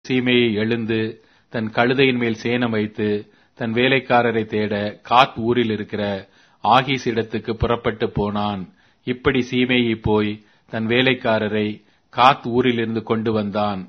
சீமையை எழுந்து தன் கழுதையின் மேல் சேணம் வைத்து தன் வேலைக்காரரை தேட காத் ஊரில் இருக்கிற ஆகீஸ் இடத்துக்கு புறப்பட்டு போனான் இப்படி சீமேயி போய் தன் வேலைக்காரரை காத் ஊரிலிருந்து கொண்டு வந்தான்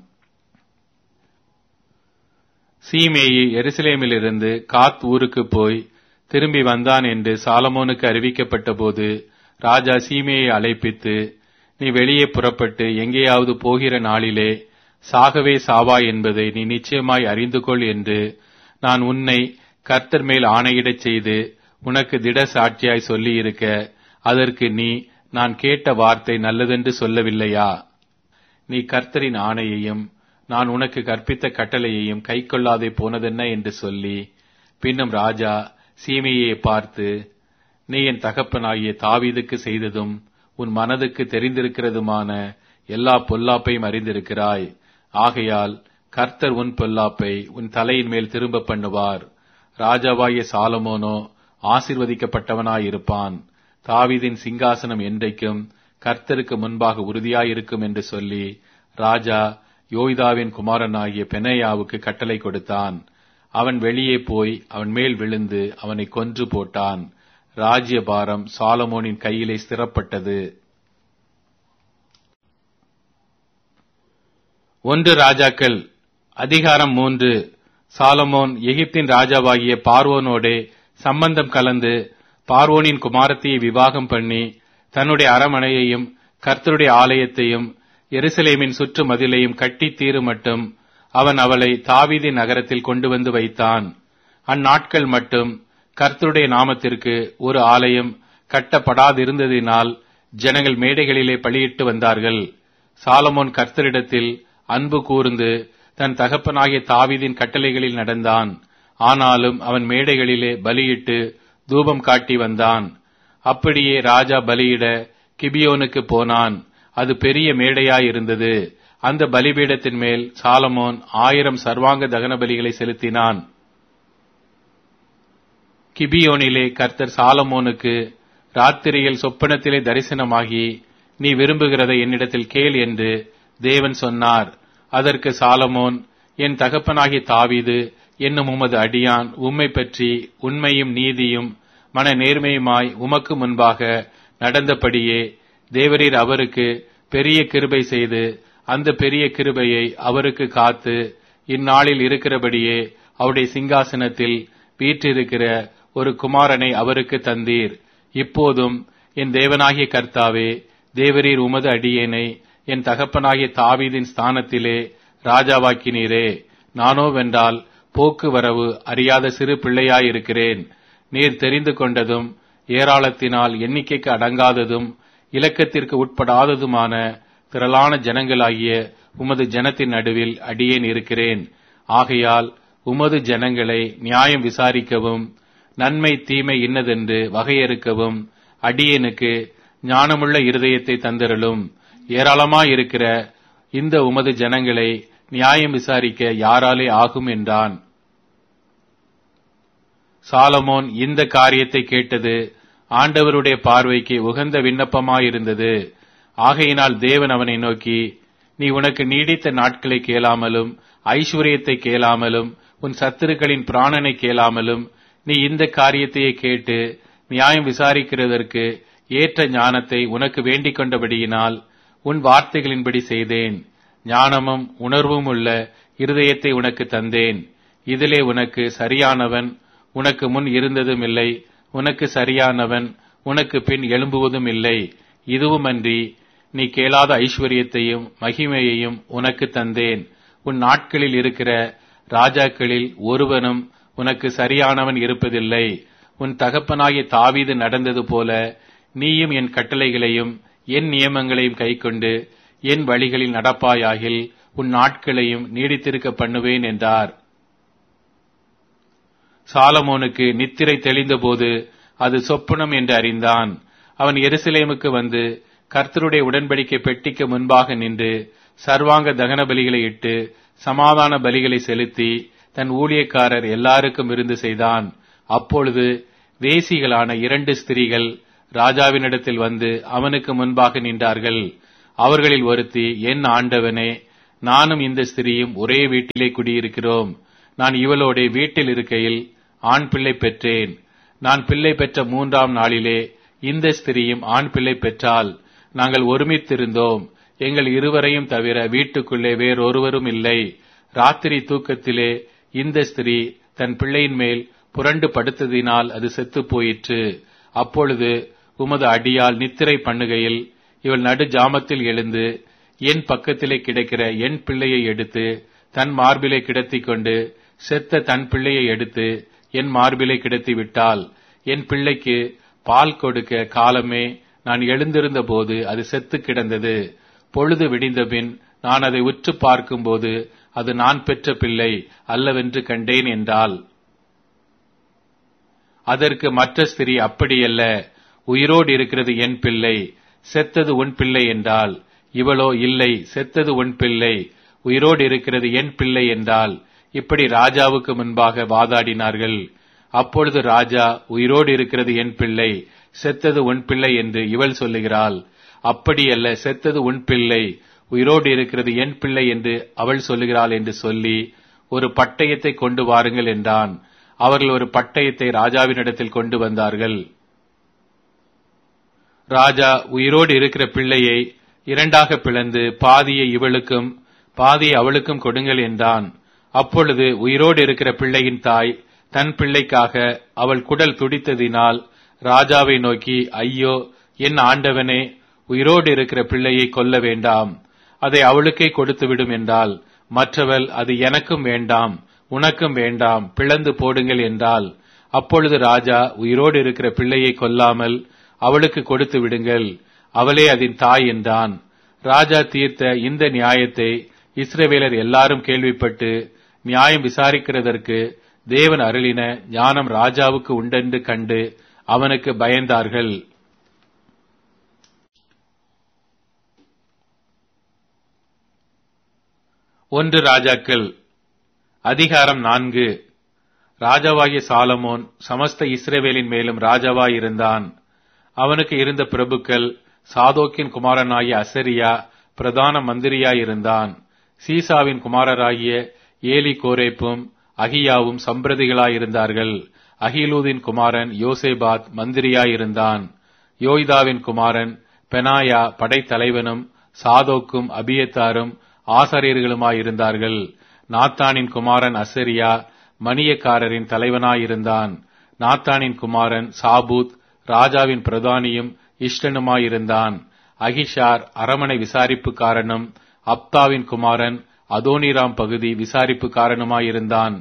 சீமேயி எருசலேமிலிருந்து காத் ஊருக்கு போய் திரும்பி வந்தான் என்று சாலமோனுக்கு அறிவிக்கப்பட்ட போது ராஜா சீமேயை அழைப்பித்து நீ வெளியே புறப்பட்டு எங்கேயாவது போகிற நாளிலே சாகவே சாவா என்பதை நீ நிச்சயமாய் அறிந்து கொள் என்று நான் உன்னை கர்த்தர் மேல் ஆணையிடச் செய்து உனக்கு திட சாட்சியாய் சொல்லியிருக்க அதற்கு நீ நான் கேட்ட வார்த்தை நல்லதென்று சொல்லவில்லையா நீ கர்த்தரின் ஆணையையும் நான் உனக்கு கற்பித்த கட்டளையையும் கைக்கொள்ளாதே போனதென்ன என்று சொல்லி பின்னும் ராஜா சீமையை பார்த்து நீ என் தகப்பனாகிய தாவீதுக்கு செய்ததும் உன் மனதுக்கு தெரிந்திருக்கிறதுமான எல்லா பொல்லாப்பையும் அறிந்திருக்கிறாய் ஆகையால் கர்த்தர் உன் பொல்லாப்பை உன் தலையின் மேல் திரும்ப பண்ணுவார் ராஜாவாகிய சாலமோனோ ஆசிர்வதிக்கப்பட்டவனாயிருப்பான் தாவீதின் சிங்காசனம் என்றைக்கும் கர்த்தருக்கு முன்பாக உறுதியாயிருக்கும் என்று சொல்லி ராஜா யோய்தாவின் குமாரனாகிய பெனையாவுக்கு கட்டளை கொடுத்தான் அவன் வெளியே போய் அவன் மேல் விழுந்து அவனை கொன்று போட்டான் ராஜ்ய பாரம் சாலமோனின் கையிலே ஸ்திரப்பட்டது ஒன்று ராஜாக்கள் அதிகாரம் மூன்று சாலமோன் எகிப்தின் ராஜாவாகிய பார்வோனோடே சம்பந்தம் கலந்து பார்வோனின் குமாரத்தியை விவாகம் பண்ணி தன்னுடைய அரமனையையும் கர்த்தருடைய ஆலயத்தையும் எருசலேமின் சுற்று மதிலையும் கட்டி தீரு மட்டும் அவன் அவளை தாவீதி நகரத்தில் கொண்டு வந்து வைத்தான் அந்நாட்கள் மட்டும் கர்த்தருடைய நாமத்திற்கு ஒரு ஆலயம் கட்டப்படாதிருந்ததினால் ஜனங்கள் மேடைகளிலே பலியிட்டு வந்தார்கள் சாலமோன் கர்த்தரிடத்தில் அன்பு கூர்ந்து தன் தகப்பனாகிய தாவீதின் கட்டளைகளில் நடந்தான் ஆனாலும் அவன் மேடைகளிலே பலியிட்டு தூபம் காட்டி வந்தான் அப்படியே ராஜா பலியிட கிபியோனுக்கு போனான் அது பெரிய மேடையாயிருந்தது அந்த பலிபீடத்தின் மேல் சாலமோன் ஆயிரம் சர்வாங்க தகன பலிகளை செலுத்தினான் கிபியோனிலே கர்த்தர் சாலமோனுக்கு ராத்திரியில் சொப்பனத்திலே தரிசனமாகி நீ விரும்புகிறதை என்னிடத்தில் கேள் என்று தேவன் சொன்னார் அதற்கு சாலமோன் என் தகப்பனாகிய தாவீது என்னும் உமது அடியான் உம்மை பற்றி உண்மையும் நீதியும் மன நேர்மையுமாய் உமக்கு முன்பாக நடந்தபடியே தேவரீர் அவருக்கு பெரிய கிருபை செய்து அந்த பெரிய கிருபையை அவருக்கு காத்து இந்நாளில் இருக்கிறபடியே அவருடைய சிங்காசனத்தில் வீற்றிருக்கிற ஒரு குமாரனை அவருக்கு தந்தீர் இப்போதும் என் தேவனாகிய கர்த்தாவே தேவரீர் உமது அடியேனை என் தகப்பனாகிய தாவீதின் ஸ்தானத்திலே ராஜாவாக்கினீரே நானோ வென்றால் போக்குவரவு அறியாத சிறு பிள்ளையாயிருக்கிறேன் நீர் தெரிந்து கொண்டதும் ஏராளத்தினால் எண்ணிக்கைக்கு அடங்காததும் இலக்கத்திற்கு உட்படாததுமான திரளான ஜனங்களாகிய உமது ஜனத்தின் நடுவில் அடியேன் இருக்கிறேன் ஆகையால் உமது ஜனங்களை நியாயம் விசாரிக்கவும் நன்மை தீமை இன்னதென்று வகையறுக்கவும் அடியேனுக்கு ஞானமுள்ள இருதயத்தை தந்திரலும் ஏராளமாயிருக்கிற இந்த உமது ஜனங்களை நியாயம் விசாரிக்க யாராலே ஆகும் என்றான் சாலமோன் இந்த காரியத்தை கேட்டது ஆண்டவருடைய பார்வைக்கு உகந்த விண்ணப்பமாயிருந்தது ஆகையினால் தேவன் அவனை நோக்கி நீ உனக்கு நீடித்த நாட்களை கேளாமலும் ஐஸ்வர்யத்தை கேளாமலும் உன் சத்துருக்களின் பிராணனை கேளாமலும் நீ இந்த காரியத்தையே கேட்டு நியாயம் விசாரிக்கிறதற்கு ஏற்ற ஞானத்தை உனக்கு வேண்டிக் கொண்டபடியினால் உன் வார்த்தைகளின்படி செய்தேன் ஞானமும் உணர்வும் உள்ள இருதயத்தை உனக்கு தந்தேன் இதிலே உனக்கு சரியானவன் உனக்கு முன் இருந்ததும் இல்லை உனக்கு சரியானவன் உனக்கு பின் எழும்புவதும் இல்லை இதுவுமன்றி நீ கேளாத ஐஸ்வர்யத்தையும் மகிமையையும் உனக்கு தந்தேன் உன் நாட்களில் இருக்கிற ராஜாக்களில் ஒருவனும் உனக்கு சரியானவன் இருப்பதில்லை உன் தகப்பனாகிய தாவீது நடந்தது போல நீயும் என் கட்டளைகளையும் என் நியமங்களையும் கைக்கொண்டு என் வழிகளில் நடப்பாயாகில் உன் நாட்களையும் நீடித்திருக்க பண்ணுவேன் என்றார் சாலமோனுக்கு நித்திரை தெளிந்தபோது அது சொப்பனம் என்று அறிந்தான் அவன் எருசலேமுக்கு வந்து கர்த்தருடைய உடன்படிக்கை பெட்டிக்கு முன்பாக நின்று சர்வாங்க தகன பலிகளை இட்டு சமாதான பலிகளை செலுத்தி தன் ஊழியக்காரர் எல்லாருக்கும் விருந்து செய்தான் அப்பொழுது வேசிகளான இரண்டு ஸ்திரீகள் ராஜாவினிடத்தில் வந்து அவனுக்கு முன்பாக நின்றார்கள் அவர்களில் ஒருத்தி என் ஆண்டவனே நானும் இந்த ஸ்திரீயும் ஒரே வீட்டிலே குடியிருக்கிறோம் நான் இவளோட வீட்டில் இருக்கையில் ஆண் பிள்ளை பெற்றேன் நான் பிள்ளை பெற்ற மூன்றாம் நாளிலே இந்த ஸ்திரீயும் ஆண் பிள்ளை பெற்றால் நாங்கள் ஒருமித்திருந்தோம் எங்கள் இருவரையும் தவிர வீட்டுக்குள்ளே வேறொருவரும் இல்லை ராத்திரி தூக்கத்திலே இந்த ஸ்திரீ தன் பிள்ளையின் மேல் புரண்டு படுத்ததினால் அது செத்துப் போயிற்று அப்பொழுது உமது அடியால் நித்திரை பண்ணுகையில் இவள் நடு ஜாமத்தில் எழுந்து என் பக்கத்திலே கிடக்கிற என் பிள்ளையை எடுத்து தன் மார்பிலை கிடத்திக் கொண்டு செத்த தன் பிள்ளையை எடுத்து என் மார்பிலை கிடத்தி விட்டால் என் பிள்ளைக்கு பால் கொடுக்க காலமே நான் எழுந்திருந்த போது அது செத்து கிடந்தது பொழுது விடிந்தபின் நான் அதை உற்று பார்க்கும்போது அது நான் பெற்ற பிள்ளை அல்லவென்று கண்டேன் என்றாள் அதற்கு மற்ற ஸ்திரீ அப்படியல்ல உயிரோடு இருக்கிறது என் பிள்ளை செத்தது உன் பிள்ளை என்றால் இவளோ இல்லை செத்தது உன் பிள்ளை உயிரோடு இருக்கிறது என் பிள்ளை என்றால் இப்படி ராஜாவுக்கு முன்பாக வாதாடினார்கள் அப்பொழுது ராஜா உயிரோடு இருக்கிறது என் பிள்ளை செத்தது உன் பிள்ளை என்று இவள் சொல்லுகிறாள் அப்படியல்ல செத்தது உன் பிள்ளை உயிரோடு இருக்கிறது என் பிள்ளை என்று அவள் சொல்லுகிறாள் என்று சொல்லி ஒரு பட்டயத்தை கொண்டு வாருங்கள் என்றான் அவர்கள் ஒரு பட்டயத்தை ராஜாவினிடத்தில் கொண்டு வந்தார்கள் ராஜா உயிரோடு இருக்கிற பிள்ளையை இரண்டாக பிளந்து பாதியை இவளுக்கும் பாதியை அவளுக்கும் கொடுங்கள் என்றான் அப்பொழுது உயிரோடு இருக்கிற பிள்ளையின் தாய் தன் பிள்ளைக்காக அவள் குடல் துடித்ததினால் ராஜாவை நோக்கி ஐயோ என் ஆண்டவனே உயிரோடு இருக்கிற பிள்ளையை கொல்ல வேண்டாம் அதை அவளுக்கே கொடுத்து விடும் என்றால் மற்றவள் அது எனக்கும் வேண்டாம் உனக்கும் வேண்டாம் பிளந்து போடுங்கள் என்றால் அப்பொழுது ராஜா உயிரோடு இருக்கிற பிள்ளையை கொல்லாமல் அவளுக்கு கொடுத்து விடுங்கள் அவளே அதன் தாய் என்றான் ராஜா தீர்த்த இந்த நியாயத்தை இஸ்ரவேலர் எல்லாரும் கேள்விப்பட்டு நியாயம் விசாரிக்கிறதற்கு தேவன் அருளின ஞானம் ராஜாவுக்கு உண்டென்று கண்டு அவனுக்கு பயந்தார்கள் ஒன்று ராஜாக்கள் அதிகாரம் நான்கு ராஜாவாகிய சாலமோன் சமஸ்த இஸ்ரேவேலின் மேலும் ராஜாவாயிருந்தான் அவனுக்கு இருந்த பிரபுக்கள் சாதோக்கின் குமாரனாகிய அசரியா பிரதான மந்திரியாயிருந்தான் சீசாவின் குமாரராகிய ஏலி கோரேப்பும் அகியாவும் சம்பிரதிகளாயிருந்தார்கள் அகிலூதின் குமாரன் யோசேபாத் மந்திரியாயிருந்தான் யோய்தாவின் குமாரன் பெனாயா படைத்தலைவனும் சாதோக்கும் அபியத்தாரும் ஆசாரியர்களுமாயிருந்தார்கள் நாத்தானின் குமாரன் அசரியா மணியக்காரரின் தலைவனாயிருந்தான் நாத்தானின் குமாரன் சாபூத் ராஜாவின் பிரதானியும் இஷ்டனுமாயிருந்தான் அகிஷார் அரமனை விசாரிப்புக்காரனும் அப்தாவின் குமாரன் அதோனிராம் பகுதி விசாரிப்புக்காரனுமாயிருந்தான்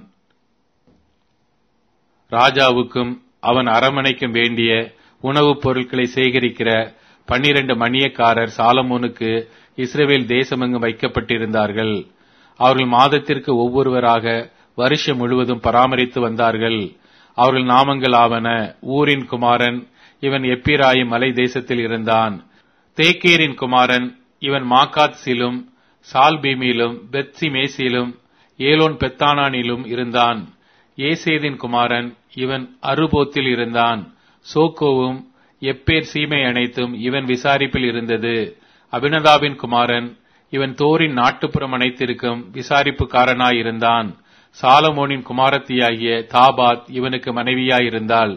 ராஜாவுக்கும் அவன் அரமனைக்கும் வேண்டிய உணவுப் பொருட்களை சேகரிக்கிற பன்னிரண்டு மணியக்காரர் சாலமோனுக்கு இஸ்ரேல் தேசமெங்கும் வைக்கப்பட்டிருந்தார்கள் அவர்கள் மாதத்திற்கு ஒவ்வொருவராக வருஷம் முழுவதும் பராமரித்து வந்தார்கள் அவர்கள் நாமங்கள் ஆவன ஊரின் குமாரன் இவன் எப்பிராயும் மலை தேசத்தில் இருந்தான் தேக்கேரின் குமாரன் இவன் மாக்காத்சிலும் சால்பீமிலும் பெத்சி மேசிலும் ஏலோன் பெத்தானானிலும் இருந்தான் ஏசேதின் குமாரன் இவன் அருபோத்தில் இருந்தான் சோக்கோவும் எப்பேர் சீமை அனைத்தும் இவன் விசாரிப்பில் இருந்தது அபினதாவின் குமாரன் இவன் தோரின் நாட்டுப்புறம் அனைத்திற்கும் விசாரிப்புக்காரனாயிருந்தான் சாலமோனின் குமாரத்தியாகிய தாபாத் இவனுக்கு மனைவியாயிருந்தாள்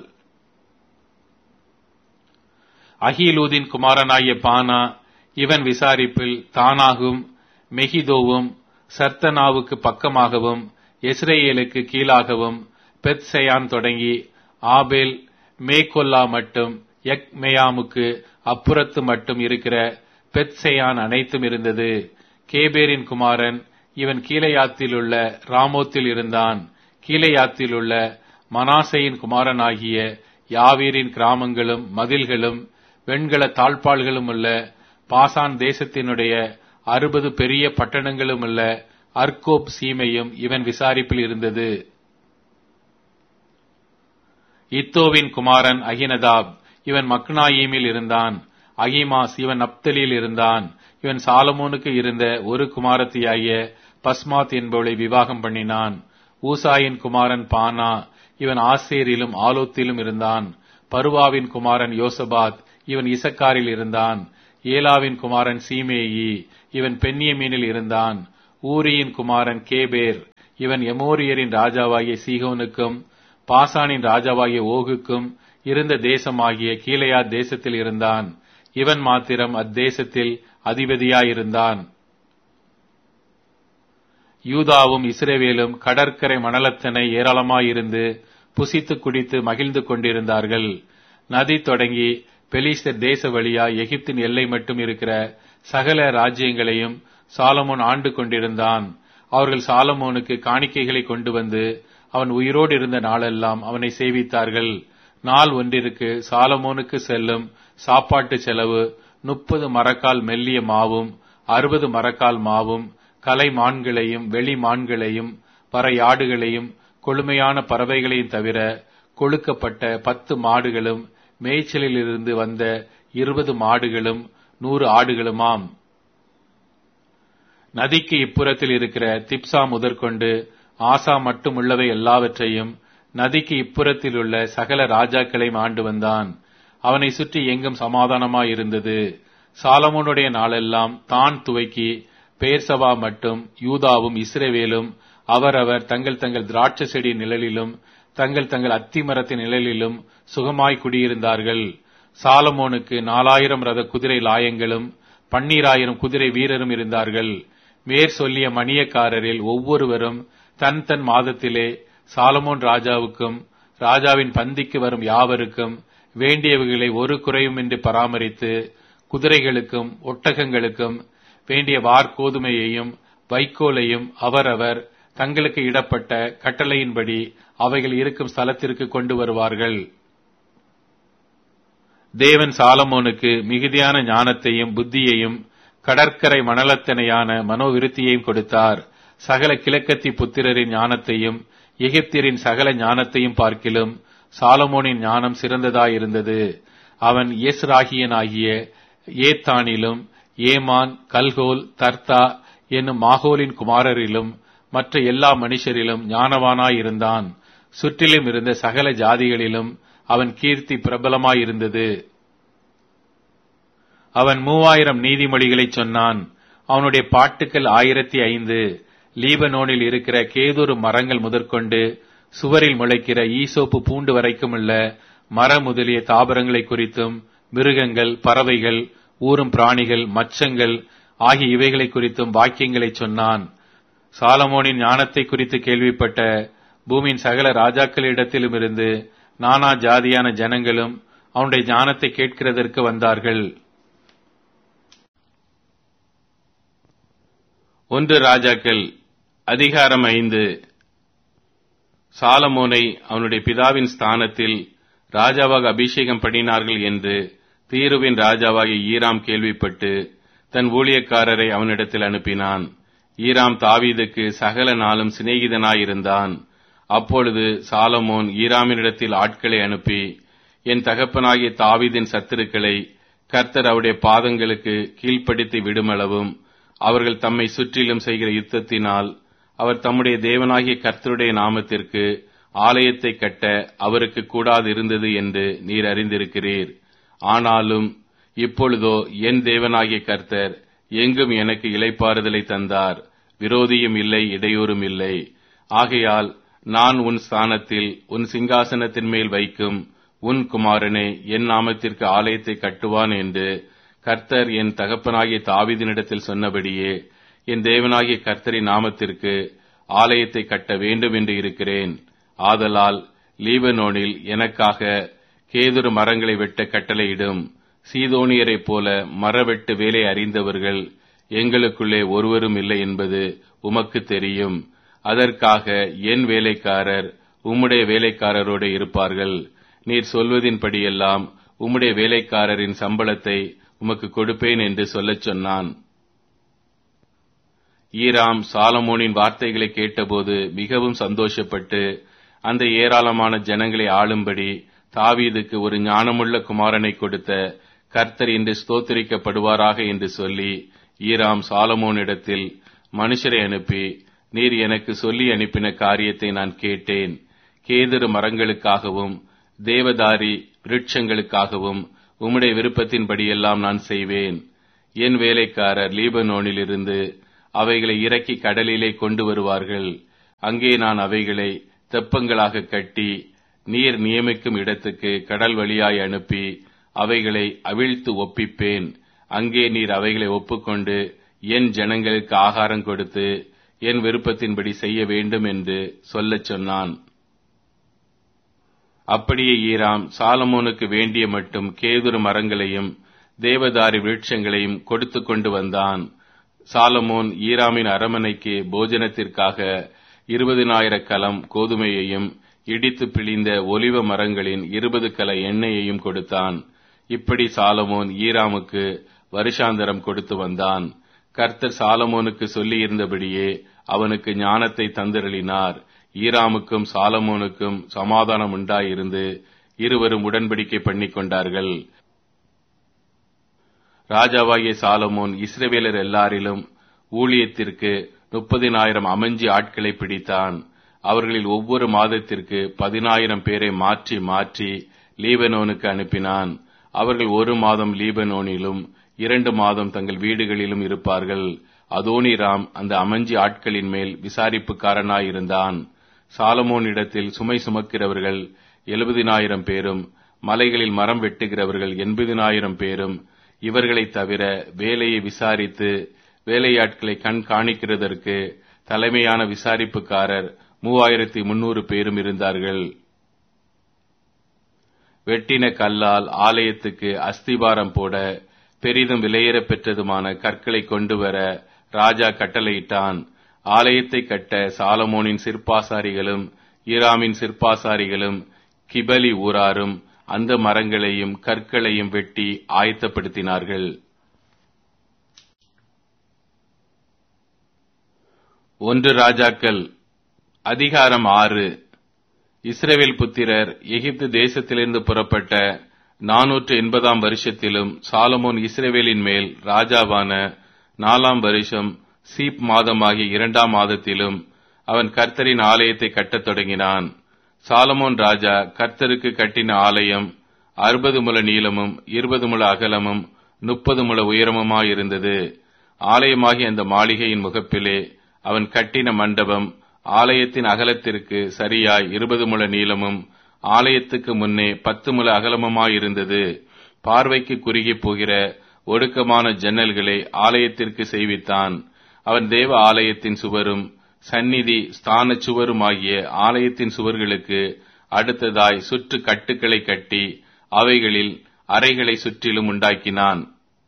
அகிலூதின் குமாரனாகிய பானா இவன் விசாரிப்பில் தானாகும் மெகிதோவும் சர்த்தனாவுக்கு பக்கமாகவும் எஸ்ரேலுக்கு கீழாகவும் பெத்செயான் தொடங்கி ஆபேல் மேகொல்லா மட்டும் எக் மேயாமுக்கு அப்புறத்து மட்டும் இருக்கிற பெத்செயான் அனைத்தும் இருந்தது கேபேரின் குமாரன் இவன் கீழையாத்தில் உள்ள ராமோத்தில் இருந்தான் கீழையாத்தில் உள்ள மனாசையின் குமாரனாகிய யாவீரின் கிராமங்களும் மதில்களும் வெண்கல தாழ்பாள்களும் உள்ள பாசான் தேசத்தினுடைய அறுபது பெரிய பட்டணங்களும் உள்ள அர்கோப் சீமையும் இவன் விசாரிப்பில் இருந்தது இத்தோவின் குமாரன் அகினதாப் இவன் மக்னாயீமில் இருந்தான் அகிமாஸ் இவன் நப்தலியில் இருந்தான் இவன் சாலமோனுக்கு இருந்த ஒரு குமாரத்தியாகிய பஸ்மாத் என்பவளை விவாகம் பண்ணினான் ஊசாயின் குமாரன் பானா இவன் ஆசேரிலும் ஆலோத்திலும் இருந்தான் பருவாவின் குமாரன் யோசபாத் இவன் இசக்காரில் இருந்தான் ஏலாவின் குமாரன் சீமேயி இவன் பென்னியமீனில் இருந்தான் ஊரியின் குமாரன் கேபேர் இவன் எமோரியரின் ராஜாவாகிய சீகோனுக்கும் பாசானின் ராஜாவாகிய ஓகுக்கும் இருந்த தேசமாகிய கீழையா தேசத்தில் இருந்தான் இவன் மாத்திரம் அத்தேசத்தில் அதிபதியாயிருந்தான் யூதாவும் இஸ்ரேவேலும் கடற்கரை மணலத்தனை ஏராளமாயிருந்து புசித்து குடித்து மகிழ்ந்து கொண்டிருந்தார்கள் நதி தொடங்கி பெலிஸ்தர் தேச வழியா எகிப்தின் எல்லை மட்டும் இருக்கிற சகல ராஜ்யங்களையும் சாலமோன் ஆண்டு கொண்டிருந்தான் அவர்கள் சாலமோனுக்கு காணிக்கைகளை கொண்டு வந்து அவன் உயிரோடு இருந்த நாளெல்லாம் அவனை சேவித்தார்கள் நாள் ஒன்றிற்கு சாலமோனுக்கு செல்லும் சாப்பாட்டு செலவு முப்பது மரக்கால் மெல்லிய மாவும் அறுபது மரக்கால் மாவும் கலை மான்களையும் வெளி மான்களையும் பறையாடுகளையும் கொழுமையான பறவைகளையும் தவிர கொழுக்கப்பட்ட பத்து மாடுகளும் மேய்ச்சலில் இருந்து வந்த இருபது மாடுகளும் நூறு ஆடுகளுமாம் நதிக்கு இப்புறத்தில் இருக்கிற திப்சா முதற்கொண்டு ஆசா மட்டும் உள்ளவை எல்லாவற்றையும் நதிக்கு இப்புறத்தில் உள்ள சகல ராஜாக்களையும் ஆண்டு வந்தான் அவனை சுற்றி எங்கும் சமாதானமாயிருந்தது சாலமோனுடைய நாளெல்லாம் தான் துவக்கி பெயர்சபா மட்டும் யூதாவும் இஸ்ரேவேலும் அவரவர் தங்கள் தங்கள் திராட்சை செடி நிழலிலும் தங்கள் தங்கள் அத்திமரத்தின் நிழலிலும் சுகமாய் குடியிருந்தார்கள் சாலமோனுக்கு நாலாயிரம் ரத குதிரை லாயங்களும் பன்னீராயிரம் குதிரை வீரரும் இருந்தார்கள் மேற் சொல்லிய மணியக்காரரில் ஒவ்வொருவரும் தன் தன் மாதத்திலே சாலமோன் ராஜாவுக்கும் ராஜாவின் பந்திக்கு வரும் யாவருக்கும் வேண்டியவைகளை ஒரு குறையுமின்றி பராமரித்து குதிரைகளுக்கும் ஒட்டகங்களுக்கும் வேண்டிய வார்கோதுமையையும் வைக்கோலையும் அவரவர் தங்களுக்கு இடப்பட்ட கட்டளையின்படி அவைகள் இருக்கும் ஸ்தலத்திற்கு கொண்டு வருவார்கள் தேவன் சாலமோனுக்கு மிகுதியான ஞானத்தையும் புத்தியையும் கடற்கரை மணலத்தனையான மனோவிருத்தியையும் கொடுத்தார் சகல கிழக்கத்தி புத்திரரின் ஞானத்தையும் எகிப்தியரின் சகல ஞானத்தையும் பார்க்கிலும் சாலமோனின் ஞானம் சிறந்ததாயிருந்தது அவன் எஸ்ராகியனாகிய ஏத்தானிலும் ஏமான் கல்கோல் தர்த்தா என்னும் மாகோலின் குமாரரிலும் மற்ற எல்லா மனுஷரிலும் ஞானவானாயிருந்தான் சுற்றிலும் இருந்த சகல ஜாதிகளிலும் அவன் கீர்த்தி பிரபலமாயிருந்தது அவன் மூவாயிரம் நீதிமொழிகளை சொன்னான் அவனுடைய பாட்டுக்கள் ஆயிரத்தி ஐந்து லீபனோனில் இருக்கிற கேதொரு மரங்கள் முதற்கொண்டு சுவரில் முளைக்கிற ஈசோப்பு பூண்டு வரைக்கும் உள்ள மர முதலிய தாவரங்களை குறித்தும் மிருகங்கள் பறவைகள் ஊரும் பிராணிகள் மச்சங்கள் ஆகிய இவைகளை குறித்தும் வாக்கியங்களை சொன்னான் சாலமோனின் ஞானத்தை குறித்து கேள்விப்பட்ட பூமியின் சகல ராஜாக்களிடத்திலும் இருந்து நானா ஜாதியான ஜனங்களும் அவனுடைய ஞானத்தை கேட்கிறதற்கு வந்தார்கள் ஒன்று ராஜாக்கள் அதிகாரம் ஐந்து சாலமோனை அவனுடைய பிதாவின் ஸ்தானத்தில் ராஜாவாக அபிஷேகம் பண்ணினார்கள் என்று தீருவின் ராஜாவாகிய ஈராம் கேள்விப்பட்டு தன் ஊழியக்காரரை அவனிடத்தில் அனுப்பினான் ஈராம் தாவீதுக்கு சகல நாளும் சிநேகிதனாயிருந்தான் அப்பொழுது சாலமோன் ஈராமினிடத்தில் ஆட்களை அனுப்பி என் தகப்பனாகிய தாவீதின் சத்துருக்களை கர்த்தர் அவருடைய பாதங்களுக்கு கீழ்ப்படுத்தி விடுமளவும் அவர்கள் தம்மை சுற்றிலும் செய்கிற யுத்தத்தினால் அவர் தம்முடைய தேவனாகிய கர்த்தருடைய நாமத்திற்கு ஆலயத்தை கட்ட அவருக்கு கூடாது இருந்தது என்று நீர் அறிந்திருக்கிறீர் ஆனாலும் இப்பொழுதோ என் தேவனாகிய கர்த்தர் எங்கும் எனக்கு இளைப்பாறுதலை தந்தார் விரோதியும் இல்லை இடையூறும் இல்லை ஆகையால் நான் உன் ஸ்தானத்தில் உன் சிங்காசனத்தின் மேல் வைக்கும் உன் குமாரனே என் நாமத்திற்கு ஆலயத்தை கட்டுவான் என்று கர்த்தர் என் தகப்பனாகிய தாவிதினிடத்தில் சொன்னபடியே என் தேவனாகிய கர்த்தரின் நாமத்திற்கு ஆலயத்தை கட்ட வேண்டும் என்று இருக்கிறேன் ஆதலால் லீபனோனில் எனக்காக கேதுரு மரங்களை வெட்ட கட்டளையிடும் சீதோனியரைப் போல மரவெட்டு வேலை அறிந்தவர்கள் எங்களுக்குள்ளே ஒருவரும் இல்லை என்பது உமக்கு தெரியும் அதற்காக என் வேலைக்காரர் உம்முடைய வேலைக்காரரோடு இருப்பார்கள் நீர் சொல்வதின்படியெல்லாம் உம்முடைய வேலைக்காரரின் சம்பளத்தை உமக்கு கொடுப்பேன் என்று சொல்லச் சொன்னான் ஈராம் சாலமோனின் வார்த்தைகளை கேட்டபோது மிகவும் சந்தோஷப்பட்டு அந்த ஏராளமான ஜனங்களை ஆளும்படி தாவீதுக்கு ஒரு ஞானமுள்ள குமாரனை கொடுத்த கர்த்தர் இன்று ஸ்தோத்திரிக்கப்படுவாராக என்று சொல்லி ஈராம் சாலமோனிடத்தில் மனுஷரை அனுப்பி நீர் எனக்கு சொல்லி அனுப்பின காரியத்தை நான் கேட்டேன் கேதுரு மரங்களுக்காகவும் தேவதாரி விருட்சங்களுக்காகவும் உம்முடைய விருப்பத்தின்படியெல்லாம் நான் செய்வேன் என் வேலைக்காரர் லீபனோனில் இருந்து அவைகளை இறக்கி கடலிலே கொண்டு வருவார்கள் அங்கே நான் அவைகளை தெப்பங்களாக கட்டி நீர் நியமிக்கும் இடத்துக்கு கடல் வழியாய் அனுப்பி அவைகளை அவிழ்த்து ஒப்பிப்பேன் அங்கே நீர் அவைகளை ஒப்புக்கொண்டு என் ஜனங்களுக்கு ஆகாரம் கொடுத்து என் விருப்பத்தின்படி செய்ய வேண்டும் என்று சொல்லச் சொன்னான் அப்படியே ஈராம் சாலமோனுக்கு வேண்டிய மட்டும் கேதுரு மரங்களையும் தேவதாரி விருட்சங்களையும் கொடுத்து கொண்டு வந்தான் சாலமோன் ஈராமின் அரமனைக்கு போஜனத்திற்காக இருபதினாயிர கலம் கோதுமையையும் இடித்து பிழிந்த ஒலிவ மரங்களின் இருபது கல எண்ணெயையும் கொடுத்தான் இப்படி சாலமோன் ஈராமுக்கு வருஷாந்தரம் கொடுத்து வந்தான் கர்த்தர் சாலமோனுக்கு சொல்லியிருந்தபடியே அவனுக்கு ஞானத்தை தந்திரளினார் ஈராமுக்கும் சாலமோனுக்கும் சமாதானம் உண்டாயிருந்து இருவரும் உடன்படிக்கை பண்ணிக் கொண்டார்கள் ராஜாவாகிய சாலமோன் இஸ்ரவேலர் எல்லாரிலும் ஊழியத்திற்கு முப்பதினாயிரம் அமைஞ்சி ஆட்களை பிடித்தான் அவர்களில் ஒவ்வொரு மாதத்திற்கு பதினாயிரம் பேரை மாற்றி மாற்றி லீபனோனுக்கு அனுப்பினான் அவர்கள் ஒரு மாதம் லீபனோனிலும் இரண்டு மாதம் தங்கள் வீடுகளிலும் இருப்பார்கள் அதோனிராம் அந்த அமைஞ்சி ஆட்களின் மேல் விசாரிப்புக்காரனாயிருந்தான் சாலமோனிடத்தில் சுமை சுமக்கிறவர்கள் எழுபதினாயிரம் பேரும் மலைகளில் மரம் வெட்டுகிறவர்கள் எண்பதினாயிரம் பேரும் இவர்களைத் தவிர வேலையை விசாரித்து வேலையாட்களை கண் காணிக்கிறதற்கு தலைமையான விசாரிப்புக்காரர் மூவாயிரத்தி முன்னூறு பேரும் இருந்தார்கள் வெட்டின கல்லால் ஆலயத்துக்கு அஸ்திபாரம் போட பெரிதும் விலையேறப் பெற்றதுமான கற்களை கொண்டு வர ராஜா கட்டளையிட்டான் ஆலயத்தை கட்ட சாலமோனின் சிற்பாசாரிகளும் ஈராமின் சிற்பாசாரிகளும் கிபலி ஊராரும் அந்த மரங்களையும் கற்களையும் வெட்டி ஆயத்தப்படுத்தினார்கள் ஒன்று ராஜாக்கள் அதிகாரம் ஆறு இஸ்ரேவேல் புத்திரர் எகிப்து தேசத்திலிருந்து புறப்பட்ட நாநூற்று எண்பதாம் வருஷத்திலும் சாலமோன் இஸ்ரேவேலின் மேல் ராஜாவான நாலாம் வருஷம் சீப் மாதமாகிய இரண்டாம் மாதத்திலும் அவன் கர்த்தரின் ஆலயத்தை கட்டத் தொடங்கினான் சாலமோன் ராஜா கர்த்தருக்கு கட்டின ஆலயம் அறுபது முழ நீளமும் இருபது முழ அகலமும் முப்பது முழ உயரமுமாயிருந்தது ஆலயமாகிய அந்த மாளிகையின் முகப்பிலே அவன் கட்டின மண்டபம் ஆலயத்தின் அகலத்திற்கு சரியாய் இருபது முழ நீளமும் ஆலயத்துக்கு முன்னே பத்து முழ அகலமுமாயிருந்தது பார்வைக்கு குறுகி போகிற ஒடுக்கமான ஜன்னல்களை ஆலயத்திற்கு செய்வித்தான் அவன் தேவ ஆலயத்தின் சுவரும் சந்நிதி ஸ்தான சுவருமாகிய ஆலயத்தின் சுவர்களுக்கு அடுத்ததாய் சுற்று கட்டுக்களை கட்டி அவைகளில் அறைகளை சுற்றிலும் உண்டாக்கினான்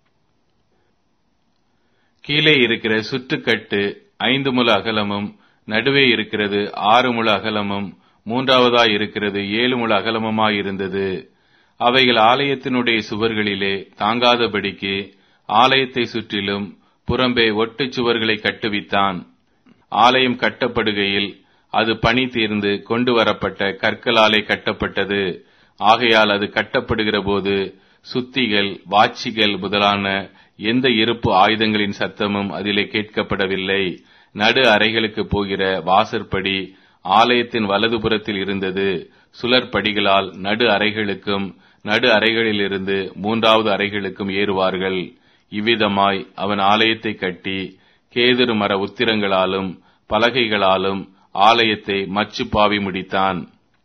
கீழே இருக்கிற சுற்றுக்கட்டு ஐந்து முழ அகலமும் நடுவே இருக்கிறது ஆறு முழ அகலமும் மூன்றாவதாய் இருக்கிறது ஏழு முழ அகலமுமாயிருந்தது அவைகள் ஆலயத்தினுடைய சுவர்களிலே தாங்காதபடிக்கு ஆலயத்தை சுற்றிலும் புறம்பே ஒட்டுச் சுவர்களை கட்டுவித்தான் ஆலயம் கட்டப்படுகையில் அது பணி தீர்ந்து கொண்டு வரப்பட்ட கற்களாலே கட்டப்பட்டது ஆகையால் அது கட்டப்படுகிற போது சுத்திகள் வாட்சிகள் முதலான எந்த இருப்பு ஆயுதங்களின் சத்தமும் அதிலே கேட்கப்படவில்லை நடு அறைகளுக்கு போகிற வாசற்படி ஆலயத்தின் வலதுபுறத்தில் இருந்தது சுழற்படிகளால் நடு அறைகளுக்கும் நடு அறைகளிலிருந்து மூன்றாவது அறைகளுக்கும் ஏறுவார்கள் இவ்விதமாய் அவன் ஆலயத்தை கட்டி கேதுரு மர உத்திரங்களாலும் பலகைகளாலும் ஆலயத்தை மச்சு பாவி முடித்தான்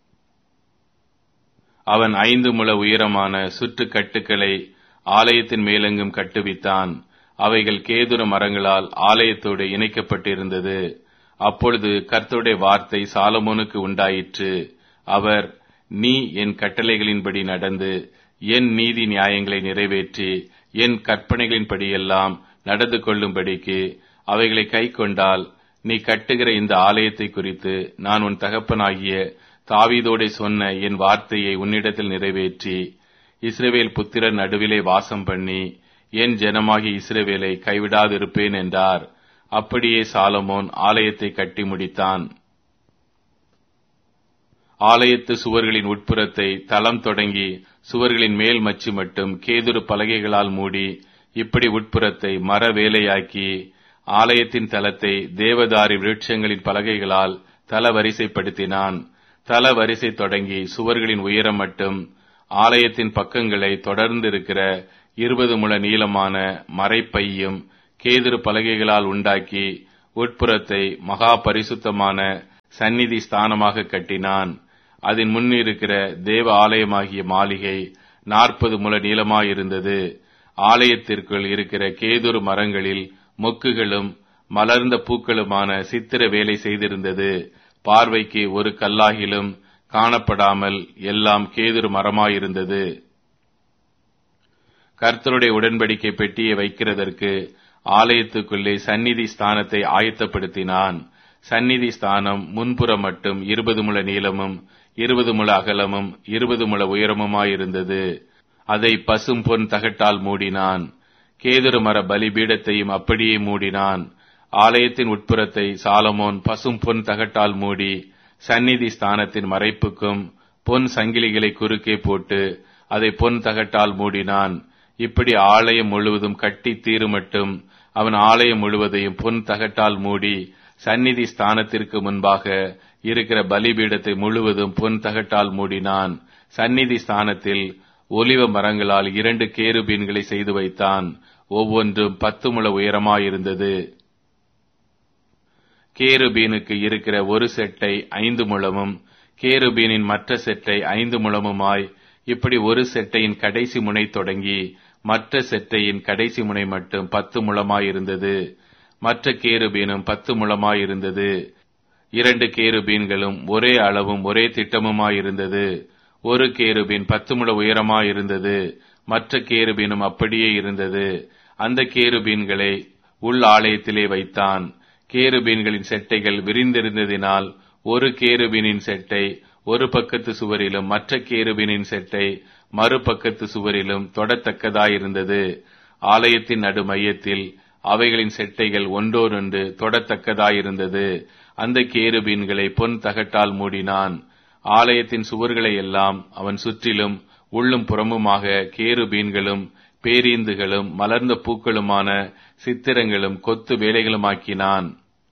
அவன் ஐந்து முழ உயரமான சுற்று கட்டுக்களை ஆலயத்தின் மேலெங்கும் கட்டுவித்தான் அவைகள் கேதுர மரங்களால் ஆலயத்தோடு இணைக்கப்பட்டிருந்தது அப்பொழுது கர்த்தருடைய வார்த்தை சாலமோனுக்கு உண்டாயிற்று அவர் நீ என் கட்டளைகளின்படி நடந்து என் நீதி நியாயங்களை நிறைவேற்றி என் கற்பனைகளின்படியெல்லாம் நடந்து கொள்ளும்படிக்கு அவைகளை கை கொண்டால் நீ கட்டுகிற இந்த ஆலயத்தை குறித்து நான் உன் தகப்பனாகிய தாவீதோடே சொன்ன என் வார்த்தையை உன்னிடத்தில் நிறைவேற்றி இஸ்ரவேல் புத்திரர் நடுவிலே வாசம் பண்ணி என் ஜனமாகி இஸ்ரவேலை கைவிடாதிருப்பேன் என்றார் அப்படியே சாலமோன் ஆலயத்தை கட்டி முடித்தான் ஆலயத்து சுவர்களின் உட்புறத்தை தளம் தொடங்கி சுவர்களின் மேல் மச்சு மட்டும் கேதுரு பலகைகளால் மூடி இப்படி உட்புறத்தை மர வேலையாக்கி ஆலயத்தின் தலத்தை தேவதாரி விருட்சங்களின் பலகைகளால் தல வரிசைப்படுத்தினான் தல வரிசை தொடங்கி சுவர்களின் உயரம் மட்டும் ஆலயத்தின் பக்கங்களை தொடர்ந்து இருக்கிற இருபது முழ நீளமான மறைப்பையும் கேதுரு பலகைகளால் உண்டாக்கி உட்புறத்தை மகா பரிசுத்தமான சந்நிதி ஸ்தானமாக கட்டினான் அதன் முன்னிருக்கிற தேவ ஆலயமாகிய மாளிகை நாற்பது முழ நீளமாயிருந்தது ஆலயத்திற்குள் இருக்கிற கேதுரு மரங்களில் மொக்குகளும் மலர்ந்த பூக்களுமான சித்திர வேலை செய்திருந்தது பார்வைக்கு ஒரு கல்லாகிலும் காணப்படாமல் எல்லாம் கேதுரு மரமாயிருந்தது கர்த்தருடைய உடன்படிக்கை பெட்டியை வைக்கிறதற்கு ஆலயத்துக்குள்ளே சந்நிதி ஸ்தானத்தை ஆயத்தப்படுத்தினான் சந்நிதி ஸ்தானம் முன்புறம் மட்டும் இருபது முழ நீளமும் இருபது முழ அகலமும் இருபது முழ உயரமுமாயிருந்தது அதை பசும் பொன் தகட்டால் மூடினான் கேதுரு மர பலிபீடத்தையும் அப்படியே மூடினான் ஆலயத்தின் உட்புறத்தை சாலமோன் பசும் பொன் தகட்டால் மூடி சந்நிதி ஸ்தானத்தின் மறைப்புக்கும் பொன் சங்கிலிகளை குறுக்கே போட்டு அதை பொன் தகட்டால் மூடினான் இப்படி ஆலயம் முழுவதும் கட்டி தீருமட்டும் அவன் ஆலயம் முழுவதையும் பொன் தகட்டால் மூடி சந்நிதி ஸ்தானத்திற்கு முன்பாக இருக்கிற பலிபீடத்தை முழுவதும் பொன் தகட்டால் மூடினான் சந்நிதி ஸ்தானத்தில் ஒலிவ மரங்களால் இரண்டு கேருபீன்களை செய்து வைத்தான் ஒவ்வொன்றும் பத்து முழ உயரமாயிருந்தது கேருபீனுக்கு இருக்கிற ஒரு செட்டை ஐந்து முழமும் கேருபீனின் மற்ற செட்டை ஐந்து முழமுமாய் இப்படி ஒரு செட்டையின் கடைசி முனை தொடங்கி மற்ற செட்டையின் கடைசி முனை மட்டும் பத்து முழமாயிருந்தது மற்ற கேருபீனும் பத்து முழமாயிருந்தது இரண்டு கேருபீன்களும் ஒரே அளவும் ஒரே திட்டமுமாயிருந்தது ஒரு கேருபீன் பத்து முழ உயரமாயிருந்தது மற்ற கேருபீனும் அப்படியே இருந்தது அந்த கேருபீன்களை உள் ஆலயத்திலே வைத்தான் கேருபீன்களின் செட்டைகள் விரிந்திருந்ததினால் ஒரு கேருபீனின் செட்டை ஒரு பக்கத்து சுவரிலும் மற்ற கேருபீனின் செட்டை மறுபக்கத்து சுவரிலும் தொடத்தக்கதாயிருந்தது ஆலயத்தின் நடு மையத்தில் அவைகளின் செட்டைகள் ஒன்றோடொன்று தொடத்தக்கதாயிருந்தது அந்த கேருபீன்களை பொன் தகட்டால் மூடினான் ஆலயத்தின் சுவர்களை எல்லாம் அவன் சுற்றிலும் உள்ளும் புறமுமாக கேருபீன்களும் பேரீந்துகளும் மலர்ந்த பூக்களுமான சித்திரங்களும் கொத்து வேலைகளுமாக்கினான்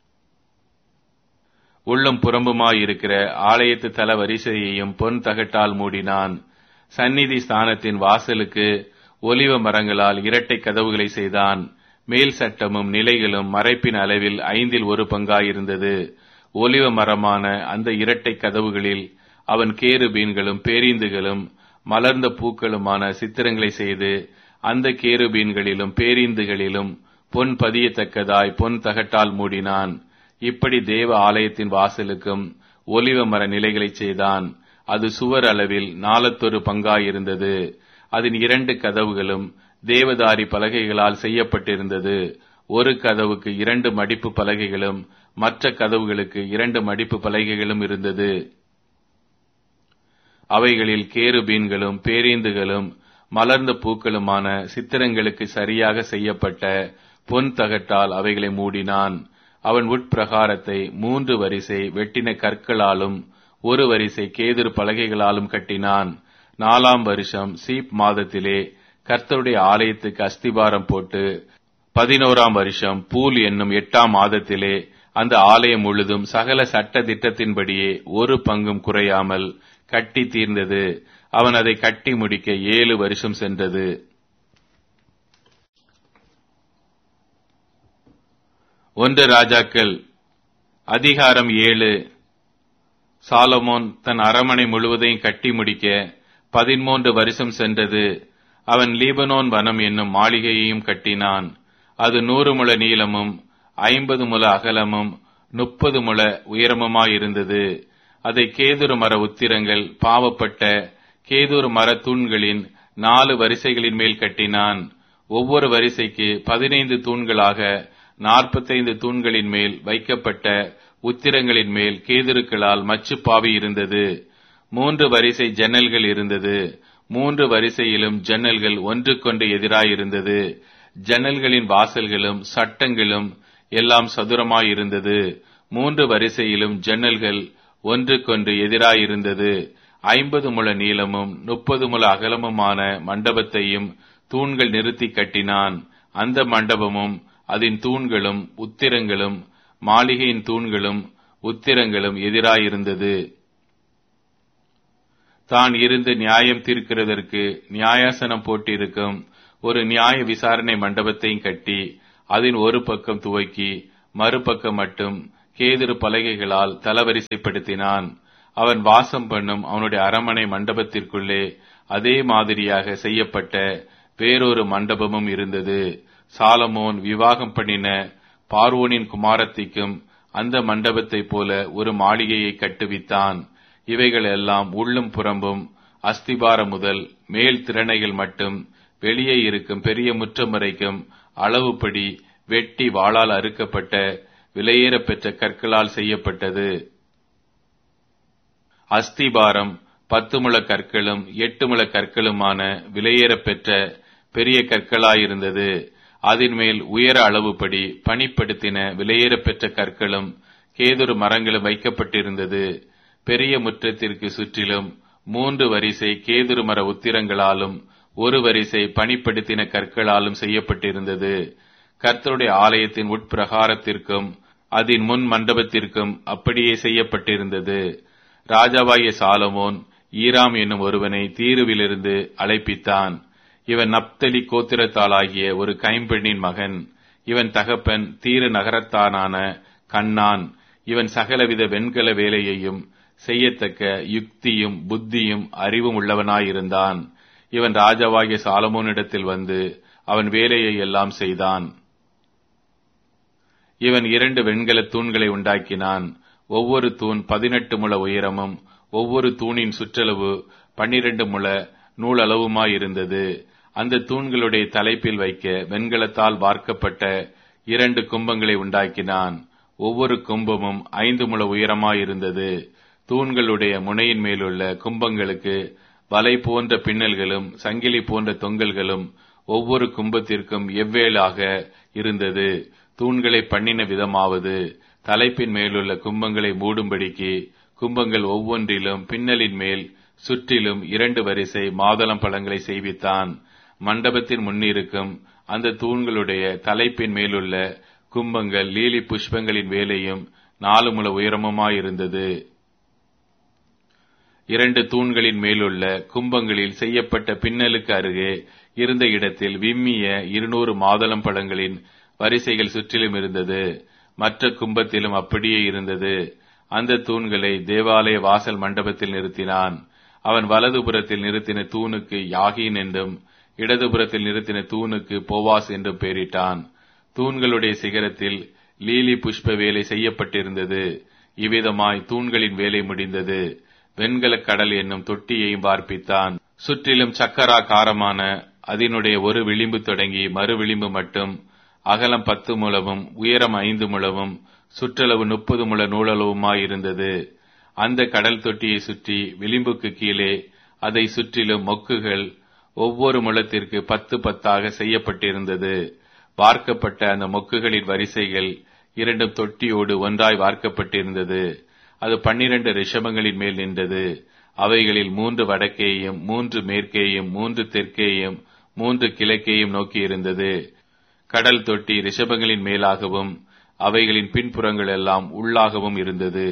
உள்ளும் புறம்புமாயிருக்கிற ஆலயத்து தல வரிசையையும் பொன் தகட்டால் மூடினான் சந்நிதி ஸ்தானத்தின் வாசலுக்கு ஒலிவ மரங்களால் இரட்டை கதவுகளை செய்தான் மேல் சட்டமும் நிலைகளும் மறைப்பின் அளவில் ஐந்தில் ஒரு பங்காயிருந்தது ஒலிவ மரமான அந்த இரட்டை கதவுகளில் அவன் கேருபீன்களும் பேரீந்துகளும் மலர்ந்த பூக்களுமான சித்திரங்களை செய்து அந்த கேருபீன்களிலும் பேரீந்துகளிலும் பொன் பதியத்தக்கதாய் பொன் தகட்டால் மூடினான் இப்படி தேவ ஆலயத்தின் வாசலுக்கும் ஒலிவ மர நிலைகளை செய்தான் அது சுவர் அளவில் நாலத்தொரு பங்காயிருந்தது அதன் இரண்டு கதவுகளும் தேவதாரி பலகைகளால் செய்யப்பட்டிருந்தது ஒரு கதவுக்கு இரண்டு மடிப்பு பலகைகளும் மற்ற கதவுகளுக்கு இரண்டு மடிப்பு பலகைகளும் இருந்தது அவைகளில் கேருபீன்களும் பேரீந்துகளும் மலர்ந்த பூக்களுமான சித்திரங்களுக்கு சரியாக செய்யப்பட்ட பொன் தகட்டால் அவைகளை மூடினான் அவன் உட்பிரகாரத்தை மூன்று வரிசை வெட்டின கற்களாலும் ஒரு வரிசை கேதுரு பலகைகளாலும் கட்டினான் நாலாம் வருஷம் சீப் மாதத்திலே கர்த்தருடைய ஆலயத்துக்கு அஸ்திபாரம் போட்டு பதினோராம் வருஷம் பூல் என்னும் எட்டாம் மாதத்திலே அந்த ஆலயம் முழுதும் சகல சட்ட திட்டத்தின்படியே ஒரு பங்கும் குறையாமல் கட்டி தீர்ந்தது அவன் அதை கட்டி முடிக்க ஏழு வருஷம் சென்றது ஒன்று ராஜாக்கள் அதிகாரம் ஏழு சாலமோன் தன் அரமனை முழுவதையும் கட்டி முடிக்க பதிமூன்று வருஷம் சென்றது அவன் லீபனோன் வனம் என்னும் மாளிகையையும் கட்டினான் அது நூறு முழ நீளமும் ஐம்பது முழ அகலமும் முப்பது முழ உயரமுமாயிருந்தது அதை கேதுரு மர உத்திரங்கள் பாவப்பட்ட கேதுரு மர தூண்களின் நாலு வரிசைகளின் மேல் கட்டினான் ஒவ்வொரு வரிசைக்கு பதினைந்து தூண்களாக நாற்பத்தைந்து தூண்களின் மேல் வைக்கப்பட்ட உத்திரங்களின் மேல் கேதுருக்களால் மச்சு பாவி இருந்தது மூன்று வரிசை ஜன்னல்கள் இருந்தது மூன்று வரிசையிலும் ஜன்னல்கள் ஒன்றுக்கொன்று எதிராயிருந்தது ஜன்னல்களின் வாசல்களும் சட்டங்களும் எல்லாம் சதுரமாயிருந்தது மூன்று வரிசையிலும் ஜன்னல்கள் ஒன்றுக்கொன்று எதிராயிருந்தது ஐம்பது முழ நீளமும் முப்பது முழ அகலமுமான மண்டபத்தையும் தூண்கள் நிறுத்தி கட்டினான் அந்த மண்டபமும் அதன் தூண்களும் உத்திரங்களும் மாளிகையின் தூண்களும் உத்திரங்களும் எதிராயிருந்தது தான் இருந்து நியாயம் தீர்க்கிறதற்கு நியாயாசனம் போட்டிருக்கும் ஒரு நியாய விசாரணை மண்டபத்தையும் கட்டி அதன் ஒரு பக்கம் துவக்கி மறுபக்கம் மட்டும் கேதுரு பலகைகளால் தலவரிசைப்படுத்தினான் அவன் வாசம் பண்ணும் அவனுடைய அரமனை மண்டபத்திற்குள்ளே அதே மாதிரியாக செய்யப்பட்ட வேறொரு மண்டபமும் இருந்தது சாலமோன் விவாகம் பண்ணின பார்வோனின் குமாரத்திக்கும் அந்த மண்டபத்தைப் போல ஒரு மாளிகையை கட்டுவித்தான் இவைகள் எல்லாம் உள்ளும் புறம்பும் அஸ்திபாரம் முதல் மேல் திறனைகள் மட்டும் வெளியே இருக்கும் பெரிய முற்றம் வரைக்கும் அளவுப்படி வெட்டி வாளால் அறுக்கப்பட்ட விலையேறப் பெற்ற கற்களால் செய்யப்பட்டது அஸ்திபாரம் பத்து முழ கற்களும் எட்டு முழ கற்களுமான விலையேறப் பெற்ற பெரிய கற்களாயிருந்தது அதன் மேல் உயர அளவுப்படி பணிப்படுத்தின விலையேறப் பெற்ற கற்களும் கேதுரு மரங்களும் வைக்கப்பட்டிருந்தது பெரிய முற்றத்திற்கு சுற்றிலும் மூன்று வரிசை கேதுரு மர உத்திரங்களாலும் ஒரு வரிசை பணிப்படுத்தின கற்களாலும் செய்யப்பட்டிருந்தது கர்த்தருடைய ஆலயத்தின் உட்பிரகாரத்திற்கும் அதன் முன் மண்டபத்திற்கும் அப்படியே செய்யப்பட்டிருந்தது ராஜாவாகிய சாலமோன் ஈராம் என்னும் ஒருவனை தீருவிலிருந்து அழைப்பித்தான் இவன் நப்தலி கோத்திரத்தாளாகிய ஒரு கைம்பெண்ணின் மகன் இவன் தகப்பன் தீரு நகரத்தானான கண்ணான் இவன் சகலவித வெண்கல வேலையையும் செய்யத்தக்க யுக்தியும் புத்தியும் அறிவும் உள்ளவனாயிருந்தான் இவன் ராஜாவாகிய சாலமோனிடத்தில் வந்து அவன் வேலையை எல்லாம் செய்தான் இவன் இரண்டு வெண்கல தூண்களை உண்டாக்கினான் ஒவ்வொரு தூண் பதினெட்டு முழ உயரமும் ஒவ்வொரு தூணின் சுற்றளவு பன்னிரண்டு முழ நூலளவுமாயிருந்தது அந்த தூண்களுடைய தலைப்பில் வைக்க வெண்கலத்தால் வார்க்கப்பட்ட இரண்டு கும்பங்களை உண்டாக்கினான் ஒவ்வொரு கும்பமும் ஐந்து முழ உயரமாயிருந்தது தூண்களுடைய முனையின் மேலுள்ள கும்பங்களுக்கு வலை போன்ற பின்னல்களும் சங்கிலி போன்ற தொங்கல்களும் ஒவ்வொரு கும்பத்திற்கும் எவ்வேளாக இருந்தது தூண்களை பண்ணின விதமாவது தலைப்பின் மேலுள்ள கும்பங்களை மூடும்படிக்கு கும்பங்கள் ஒவ்வொன்றிலும் பின்னலின் மேல் சுற்றிலும் இரண்டு வரிசை மாதளம் பழங்களை செய்வித்தான் மண்டபத்தின் முன்னிருக்கும் அந்த தூண்களுடைய தலைப்பின் மேலுள்ள கும்பங்கள் லீலி புஷ்பங்களின் வேலையும் நாலு முழ உயரமுமாயிருந்தது இரண்டு தூண்களின் மேலுள்ள கும்பங்களில் செய்யப்பட்ட பின்னலுக்கு அருகே இருந்த இடத்தில் விம்மிய இருநூறு மாதளம் பழங்களின் வரிசைகள் சுற்றிலும் இருந்தது மற்ற கும்பத்திலும் அப்படியே இருந்தது அந்த தூண்களை தேவாலய வாசல் மண்டபத்தில் நிறுத்தினான் அவன் வலதுபுறத்தில் நிறுத்தின தூணுக்கு யாகின் என்றும் இடதுபுறத்தில் நிறுத்தின தூணுக்கு போவாஸ் என்றும் பெயரிட்டான் தூண்களுடைய சிகரத்தில் லீலி புஷ்ப வேலை செய்யப்பட்டிருந்தது இவ்விதமாய் தூண்களின் வேலை முடிந்தது வெண்கல கடல் என்னும் தொட்டியையும் பார்ப்பித்தான் சுற்றிலும் சக்கராகாரமான அதனுடைய ஒரு விளிம்பு தொடங்கி மறு விளிம்பு மட்டும் அகலம் பத்து முழவும் உயரம் ஐந்து முழவும் சுற்றளவு முப்பது முழ நூலளவுமாயிருந்தது அந்த கடல் தொட்டியை சுற்றி விளிம்புக்கு கீழே அதை சுற்றிலும் மொக்குகள் ஒவ்வொரு முழத்திற்கு பத்து பத்தாக செய்யப்பட்டிருந்தது வார்க்கப்பட்ட அந்த மொக்குகளின் வரிசைகள் இரண்டும் தொட்டியோடு ஒன்றாய் வார்க்கப்பட்டிருந்தது அது பன்னிரண்டு ரிஷபங்களின் மேல் நின்றது அவைகளில் மூன்று வடக்கேயும் மூன்று மேற்கேயும் மூன்று தெற்கேயும் மூன்று கிழக்கேயும் நோக்கி இருந்தது கடல் தொட்டி ரிஷபங்களின் மேலாகவும் அவைகளின் பின்புறங்கள் எல்லாம் உள்ளாகவும் இருந்தது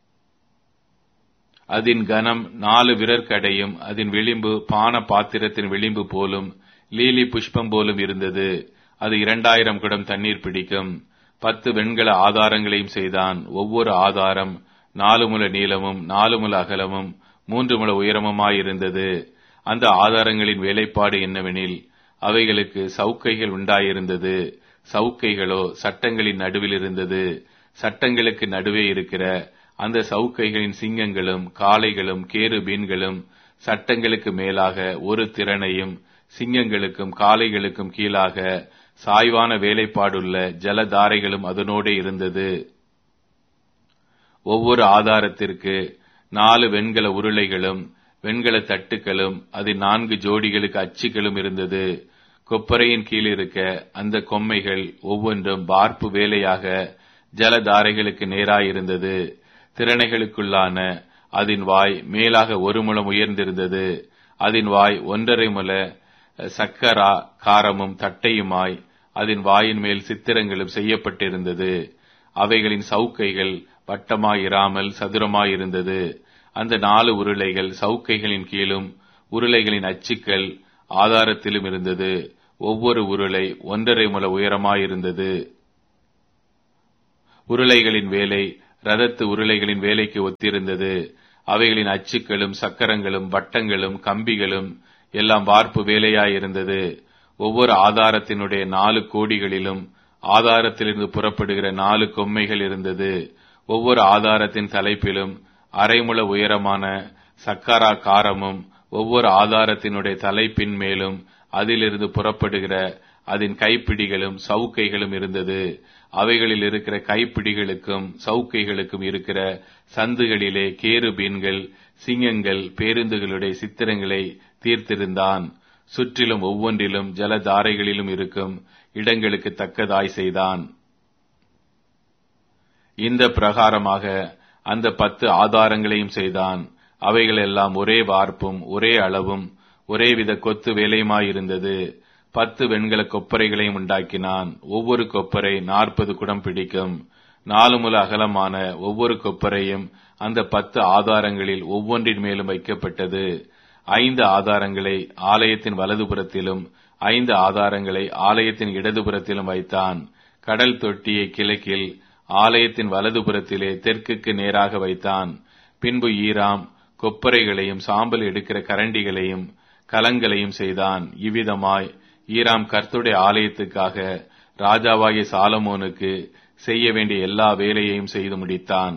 அதன் கனம் நாலு விரற்கடையும் அதன் விளிம்பு பான பாத்திரத்தின் விளிம்பு போலும் லீலி புஷ்பம் போலும் இருந்தது அது இரண்டாயிரம் குடம் தண்ணீர் பிடிக்கும் பத்து வெண்கல ஆதாரங்களையும் செய்தான் ஒவ்வொரு ஆதாரம் நாலு முல நீளமும் நாலு முல அகலமும் மூன்று முல உயரமுமாயிருந்தது அந்த ஆதாரங்களின் வேலைப்பாடு என்னவெனில் அவைகளுக்கு சவுக்கைகள் உண்டாயிருந்தது சவுக்கைகளோ சட்டங்களின் நடுவில் இருந்தது சட்டங்களுக்கு நடுவே இருக்கிற அந்த சவுக்கைகளின் சிங்கங்களும் காளைகளும் கேருபீன்களும் சட்டங்களுக்கு மேலாக ஒரு திறனையும் சிங்கங்களுக்கும் காளைகளுக்கும் கீழாக சாய்வான வேலைப்பாடுள்ள ஜலதாரைகளும் அதனோடு இருந்தது ஒவ்வொரு ஆதாரத்திற்கு நாலு வெண்கல உருளைகளும் வெண்கல தட்டுகளும் அது நான்கு ஜோடிகளுக்கு அச்சுகளும் இருந்தது கொப்பரையின் கீழ் இருக்க அந்த கொம்மைகள் ஒவ்வொன்றும் பார்ப்பு வேலையாக ஜலதாரைகளுக்கு நேராயிருந்தது திறனைகளுக்குள்ளான அதன் வாய் மேலாக ஒரு முழம் உயர்ந்திருந்தது அதன் வாய் ஒன்றரை முல சக்கரா காரமும் தட்டையுமாய் அதன் வாயின் மேல் சித்திரங்களும் செய்யப்பட்டிருந்தது அவைகளின் சவுக்கைகள் வட்டமாயிராமல் சதுரமாயிருந்தது அந்த நாலு உருளைகள் சவுக்கைகளின் கீழும் உருளைகளின் அச்சுக்கள் ஆதாரத்திலும் இருந்தது ஒவ்வொரு உருளை ஒன்றரை முல உயரமாயிருந்தது உருளைகளின் வேலை ரதத்து உருளைகளின் வேலைக்கு ஒத்திருந்தது அவைகளின் அச்சுக்களும் சக்கரங்களும் வட்டங்களும் கம்பிகளும் எல்லாம் வார்ப்பு வேலையாயிருந்தது ஒவ்வொரு ஆதாரத்தினுடைய நாலு கோடிகளிலும் ஆதாரத்திலிருந்து புறப்படுகிற நாலு கொம்மைகள் இருந்தது ஒவ்வொரு ஆதாரத்தின் தலைப்பிலும் அரைமுள உயரமான சக்கரா காரமும் ஒவ்வொரு ஆதாரத்தினுடைய தலைப்பின் மேலும் அதிலிருந்து புறப்படுகிற அதன் கைப்பிடிகளும் சவுக்கைகளும் இருந்தது அவைகளில் இருக்கிற கைப்பிடிகளுக்கும் சவுக்கைகளுக்கும் இருக்கிற சந்துகளிலே கேருபீன்கள் சிங்கங்கள் பேருந்துகளுடைய சித்திரங்களை தீர்த்திருந்தான் சுற்றிலும் ஒவ்வொன்றிலும் ஜலதாரைகளிலும் இருக்கும் இடங்களுக்கு தக்கதாய் செய்தான் இந்த பிரகாரமாக அந்த பத்து ஆதாரங்களையும் செய்தான் அவைகள் எல்லாம் ஒரே வார்ப்பும் ஒரே அளவும் ஒரேவித கொத்து வேலையுமாயிருந்தது பத்து வெண்கல கொப்பரைகளையும் உண்டாக்கினான் ஒவ்வொரு கொப்பரை நாற்பது குடம் பிடிக்கும் நாலு முல அகலமான ஒவ்வொரு கொப்பரையும் அந்த பத்து ஆதாரங்களில் ஒவ்வொன்றின் மேலும் வைக்கப்பட்டது ஐந்து ஆதாரங்களை ஆலயத்தின் வலதுபுறத்திலும் ஐந்து ஆதாரங்களை ஆலயத்தின் இடதுபுறத்திலும் வைத்தான் கடல் தொட்டியை கிழக்கில் ஆலயத்தின் வலதுபுறத்திலே தெற்குக்கு நேராக வைத்தான் பின்பு ஈராம் கொப்பரைகளையும் சாம்பல் எடுக்கிற கரண்டிகளையும் கலங்களையும் செய்தான் இவ்விதமாய் ஈராம் கர்த்துடைய ஆலயத்துக்காக ராஜாவாகிய சாலமோனுக்கு செய்ய வேண்டிய எல்லா வேலையையும் செய்து முடித்தான்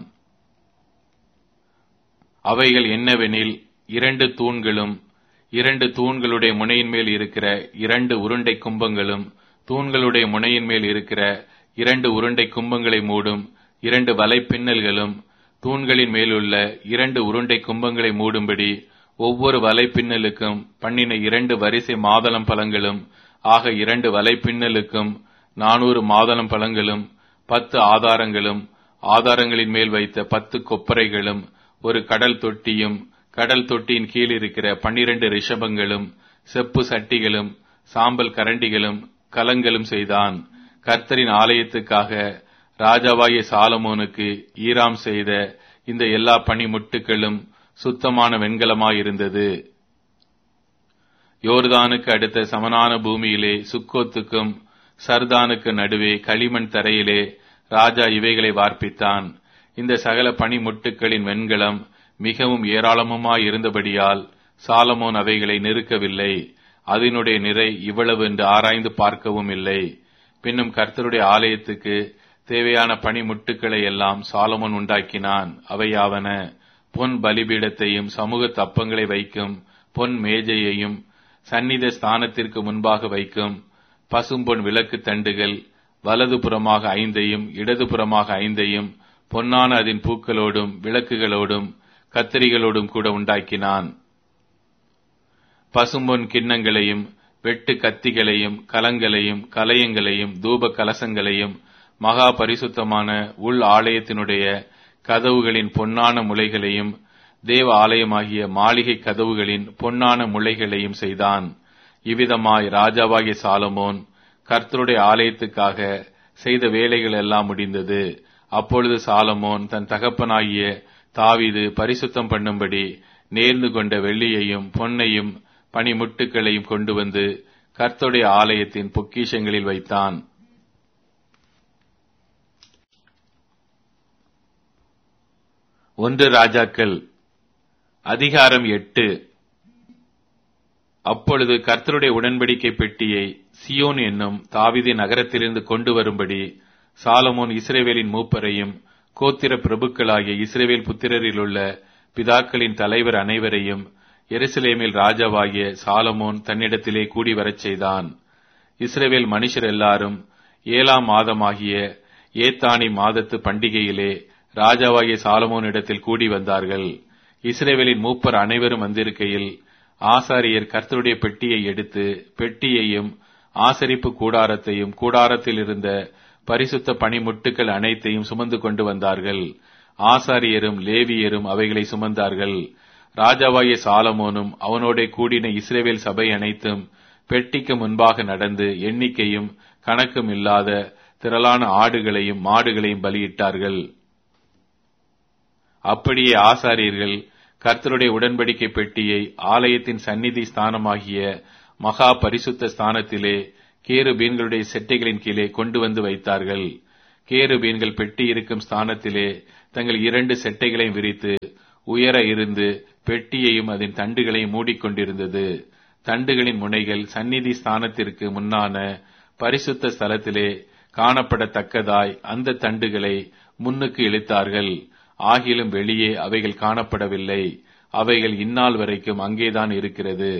அவைகள் என்னவெனில் இரண்டு தூண்களும் இரண்டு தூண்களுடைய முனையின் மேல் இருக்கிற இரண்டு உருண்டை கும்பங்களும் தூண்களுடைய முனையின் மேல் இருக்கிற இரண்டு உருண்டை கும்பங்களை மூடும் இரண்டு வலை பின்னல்களும் தூண்களின் மேலுள்ள இரண்டு உருண்டை கும்பங்களை மூடும்படி ஒவ்வொரு வலை பின்னலுக்கும் பண்ணின இரண்டு வரிசை மாதளம் பழங்களும் ஆக இரண்டு வலை பின்னலுக்கும் நானூறு மாதளம் பழங்களும் பத்து ஆதாரங்களும் ஆதாரங்களின் மேல் வைத்த பத்து கொப்பரைகளும் ஒரு கடல் தொட்டியும் கடல் தொட்டியின் கீழ் இருக்கிற பன்னிரண்டு ரிஷபங்களும் செப்பு சட்டிகளும் சாம்பல் கரண்டிகளும் கலங்களும் செய்தான் கர்த்தரின் ஆலயத்துக்காக ராஜாவாகிய சாலமோனுக்கு ஈராம் செய்த இந்த எல்லா பனிமுட்டுகளும் சுத்தமான வெண்கலமாயிருந்தது யோர்தானுக்கு அடுத்த சமனான பூமியிலே சுக்கோத்துக்கும் சர்தானுக்கு நடுவே களிமண் தரையிலே ராஜா இவைகளை வார்ப்பித்தான் இந்த சகல பனிமுட்டுக்களின் வெண்கலம் மிகவும் ஏராளமுமாய் இருந்தபடியால் சாலமோன் அவைகளை நெருக்கவில்லை அதனுடைய நிறை இவ்வளவு என்று ஆராய்ந்து பார்க்கவும் இல்லை பின்னும் கர்த்தருடைய ஆலயத்துக்கு தேவையான பனிமுட்டுக்களை எல்லாம் சாலமோன் உண்டாக்கினான் அவையாவன பொன் பலிபீடத்தையும் சமூக தப்பங்களை வைக்கும் பொன் மேஜையையும் சந்நித ஸ்தானத்திற்கு முன்பாக வைக்கும் பசும்பொன் விளக்கு தண்டுகள் வலது புறமாக ஐந்தையும் இடது புறமாக ஐந்தையும் பொன்னான அதன் பூக்களோடும் விளக்குகளோடும் கத்திரிகளோடும் கூட உண்டாக்கினான் பசும்பொன் கிண்ணங்களையும் வெட்டு கத்திகளையும் கலங்களையும் கலயங்களையும் தூப கலசங்களையும் மகா பரிசுத்தமான உள் ஆலயத்தினுடைய கதவுகளின் பொன்னான முளைகளையும் தேவ ஆலயமாகிய மாளிகை கதவுகளின் பொன்னான முளைகளையும் செய்தான் இவ்விதமாய் ராஜாவாகிய சாலமோன் கர்த்தருடைய ஆலயத்துக்காக செய்த வேலைகள் எல்லாம் முடிந்தது அப்பொழுது சாலமோன் தன் தகப்பனாகிய தாவிது பரிசுத்தம் பண்ணும்படி நேர்ந்து கொண்ட வெள்ளியையும் பொன்னையும் பனிமுட்டுக்களையும் கொண்டு வந்து கர்த்தருடைய ஆலயத்தின் பொக்கிஷங்களில் வைத்தான் ஒன்று ராஜாக்கள் அதிகாரம் எட்டு அப்பொழுது கர்த்தருடைய உடன்படிக்கை பெட்டியை சியோன் என்னும் தாவிதி நகரத்திலிருந்து கொண்டு வரும்படி சாலமோன் இஸ்ரேவேலின் மூப்பரையும் கோத்திர பிரபுக்களாகிய இஸ்ரேவேல் புத்திரரில் உள்ள பிதாக்களின் தலைவர் அனைவரையும் எருசலேமில் ராஜாவாகிய சாலமோன் தன்னிடத்திலே கூடி வரச் செய்தான் இஸ்ரேவேல் மனுஷர் எல்லாரும் ஏழாம் மாதமாகிய ஏத்தானி மாதத்து பண்டிகையிலே ராஜாவாகிய சாலமோனிடத்தில் கூடி வந்தார்கள் இஸ்ரேவேலின் மூப்பர் அனைவரும் வந்திருக்கையில் ஆசாரியர் கர்த்தருடைய பெட்டியை எடுத்து பெட்டியையும் ஆசரிப்பு கூடாரத்தையும் கூடாரத்தில் இருந்த பரிசுத்த பனிமுட்டுக்கள் அனைத்தையும் சுமந்து கொண்டு வந்தார்கள் ஆசாரியரும் லேவியரும் அவைகளை சுமந்தார்கள் ராஜாவாகிய சாலமோனும் அவனோட கூடின இஸ்ரேவேல் சபை அனைத்தும் பெட்டிக்கு முன்பாக நடந்து எண்ணிக்கையும் கணக்கும் இல்லாத திரளான ஆடுகளையும் மாடுகளையும் பலியிட்டார்கள் அப்படியே ஆசாரியர்கள் கர்த்தருடைய உடன்படிக்கை பெட்டியை ஆலயத்தின் சந்நிதி ஸ்தானமாகிய மகா பரிசுத்த ஸ்தானத்திலே கேருபீன்களுடைய செட்டைகளின் கீழே கொண்டு வந்து வைத்தார்கள் கேருபீன்கள் பெட்டி இருக்கும் ஸ்தானத்திலே தங்கள் இரண்டு செட்டைகளையும் விரித்து உயர இருந்து பெட்டியையும் அதன் தண்டுகளையும் மூடிக்கொண்டிருந்தது தண்டுகளின் முனைகள் சந்நிதி ஸ்தானத்திற்கு முன்னான பரிசுத்த ஸ்தலத்திலே காணப்படத்தக்கதாய் அந்த தண்டுகளை முன்னுக்கு இழுத்தார்கள் ஆகிலும் வெளியே அவைகள் காணப்படவில்லை அவைகள் இந்நாள் வரைக்கும் அங்கேதான் இருக்கிறது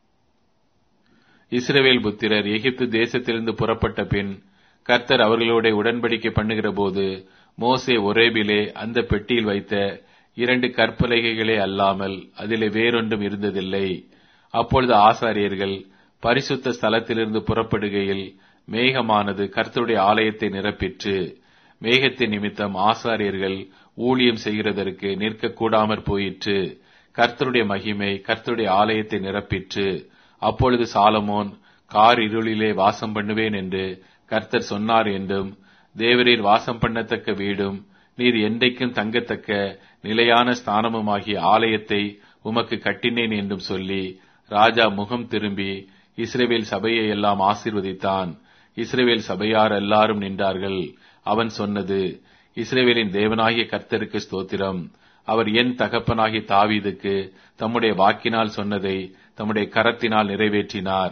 இஸ்ரவேல் புத்திரர் எகிப்து தேசத்திலிருந்து புறப்பட்ட பின் கர்த்தர் அவர்களோட உடன்படிக்கை பண்ணுகிற போது மோசே ஒரேபிலே அந்த பெட்டியில் வைத்த இரண்டு கற்பலகைகளே அல்லாமல் அதிலே வேறொன்றும் இருந்ததில்லை அப்பொழுது ஆசாரியர்கள் பரிசுத்த ஸ்தலத்திலிருந்து புறப்படுகையில் மேகமானது கர்த்தருடைய ஆலயத்தை நிரப்பிற்று மேகத்தின் நிமித்தம் ஆசாரியர்கள் ஊழியம் செய்கிறதற்கு நிற்கக்கூடாமற் போயிற்று கர்த்தருடைய மகிமை கர்த்தருடைய ஆலயத்தை நிரப்பிற்று அப்பொழுது சாலமோன் கார் இருளிலே வாசம் பண்ணுவேன் என்று கர்த்தர் சொன்னார் என்றும் தேவரீர் வாசம் பண்ணத்தக்க வீடும் நீர் என்றைக்கும் தங்கத்தக்க நிலையான ஸ்தானமுமாகிய ஆலயத்தை உமக்கு கட்டினேன் என்றும் சொல்லி ராஜா முகம் திரும்பி இஸ்ரேவேல் சபையை எல்லாம் ஆசீர்வதித்தான் இஸ்ரேவேல் சபையார் எல்லாரும் நின்றார்கள் அவன் சொன்னது இஸ்ரேவேலின் தேவனாகிய கர்த்தருக்கு ஸ்தோத்திரம் அவர் என் தகப்பனாகிய தாவீதுக்கு தம்முடைய வாக்கினால் சொன்னதை தம்முடைய கரத்தினால் நிறைவேற்றினார்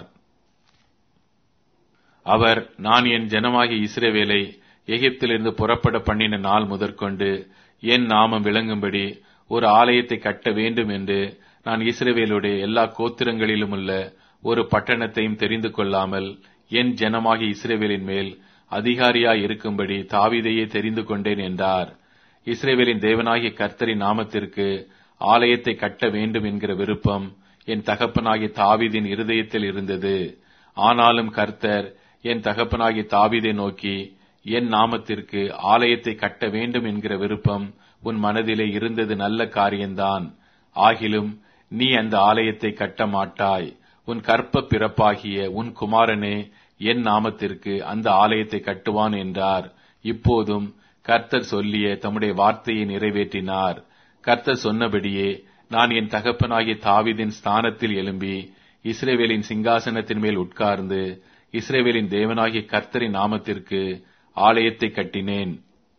அவர் நான் என் ஜனமாகிய இஸ்ரேவேலை எகிப்திலிருந்து புறப்பட பண்ணின நாள் முதற்கொண்டு என் நாமம் விளங்கும்படி ஒரு ஆலயத்தை கட்ட வேண்டும் என்று நான் இஸ்ரேவேலுடைய எல்லா கோத்திரங்களிலும் உள்ள ஒரு பட்டணத்தையும் தெரிந்து கொள்ளாமல் என் ஜனமாகிய இஸ்ரேவேலின் மேல் அதிகாரியாய் இருக்கும்படி தாவீதையே தெரிந்து கொண்டேன் என்றார் இஸ்ரேவேலின் தேவனாகிய கர்த்தரின் நாமத்திற்கு ஆலயத்தை கட்ட வேண்டும் என்கிற விருப்பம் என் தகப்பனாகிய தாவீதின் இருதயத்தில் இருந்தது ஆனாலும் கர்த்தர் என் தகப்பனாகிய தாவீதை நோக்கி என் நாமத்திற்கு ஆலயத்தை கட்ட வேண்டும் என்கிற விருப்பம் உன் மனதிலே இருந்தது நல்ல காரியம்தான் ஆகிலும் நீ அந்த ஆலயத்தை கட்ட மாட்டாய் உன் கற்ப பிறப்பாகிய உன் குமாரனே என் நாமத்திற்கு அந்த ஆலயத்தை கட்டுவான் என்றார் இப்போதும் கர்த்தர் சொல்லிய தம்முடைய வார்த்தையை நிறைவேற்றினார் கர்த்தர் சொன்னபடியே நான் என் தகப்பனாகிய தாவிதின் ஸ்தானத்தில் எழும்பி இஸ்ரேவேலின் சிங்காசனத்தின் மேல் உட்கார்ந்து இஸ்ரேவேலின் தேவனாகிய கர்த்தரின் நாமத்திற்கு ஆலயத்தை கட்டினேன்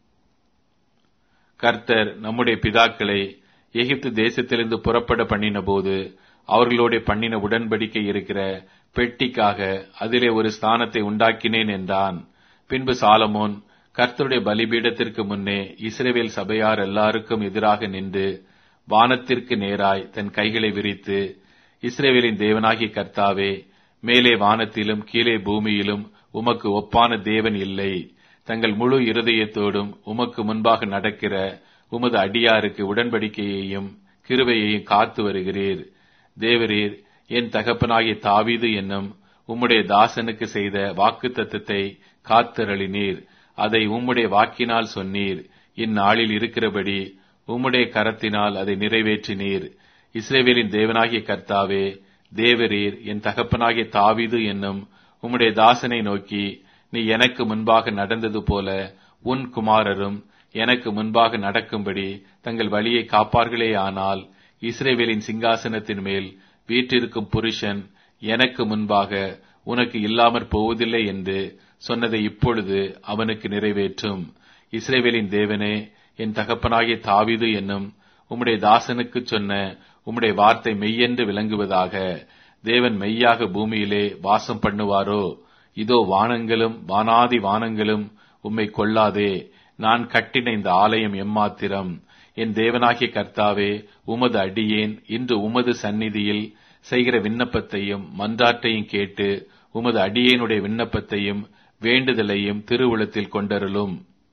கர்த்தர் நம்முடைய பிதாக்களை எகிப்து தேசத்திலிருந்து புறப்பட பண்ணின போது அவர்களோட பண்ணின உடன்படிக்கை இருக்கிற பெட்டிக்காக அதிலே ஒரு ஸ்தானத்தை உண்டாக்கினேன் என்றான் பின்பு சாலமோன் கர்த்தருடைய பலிபீடத்திற்கு முன்னே இஸ்ரேவேல் சபையார் எல்லாருக்கும் எதிராக நின்று வானத்திற்கு நேராய் தன் கைகளை விரித்து இஸ்ரேவேலின் தேவனாகிய கர்த்தாவே மேலே வானத்திலும் கீழே பூமியிலும் உமக்கு ஒப்பான தேவன் இல்லை தங்கள் முழு இருதயத்தோடும் உமக்கு முன்பாக நடக்கிற உமது அடியாருக்கு உடன்படிக்கையையும் கிருபையையும் காத்து வருகிறீர் தேவரீர் என் தகப்பனாகிய தாவீது என்னும் உம்முடைய தாசனுக்கு செய்த வாக்கு தத்துவத்தை காத்தருளினீர் அதை உம்முடைய வாக்கினால் சொன்னீர் இந்நாளில் இருக்கிறபடி உம்முடைய கரத்தினால் அதை நிறைவேற்றினீர் இஸ்ரேவேலின் தேவனாகிய கர்த்தாவே தேவரீர் என் தகப்பனாகிய தாவீது என்னும் உம்முடைய தாசனை நோக்கி நீ எனக்கு முன்பாக நடந்தது போல உன் குமாரரும் எனக்கு முன்பாக நடக்கும்படி தங்கள் வழியை காப்பார்களே ஆனால் இஸ்ரேவேலின் சிங்காசனத்தின் மேல் வீற்றிருக்கும் புருஷன் எனக்கு முன்பாக உனக்கு இல்லாமற் போவதில்லை என்று சொன்னதை இப்பொழுது அவனுக்கு நிறைவேற்றும் இஸ்ரேவேலின் தேவனே என் தகப்பனாகிய தாவிது என்னும் உம்முடைய தாசனுக்கு சொன்ன உம்முடைய வார்த்தை மெய்யென்று விளங்குவதாக தேவன் மெய்யாக பூமியிலே வாசம் பண்ணுவாரோ இதோ வானங்களும் வானாதி வானங்களும் உம்மை கொள்ளாதே நான் கட்டின இந்த ஆலயம் எம்மாத்திரம் என் தேவனாகிய கர்த்தாவே உமது அடியேன் இன்று உமது சந்நிதியில் செய்கிற விண்ணப்பத்தையும் மன்றாட்டையும் கேட்டு உமது அடியேனுடைய விண்ணப்பத்தையும் வேண்டுதலையும் திருவுளத்தில் கொண்டருளும்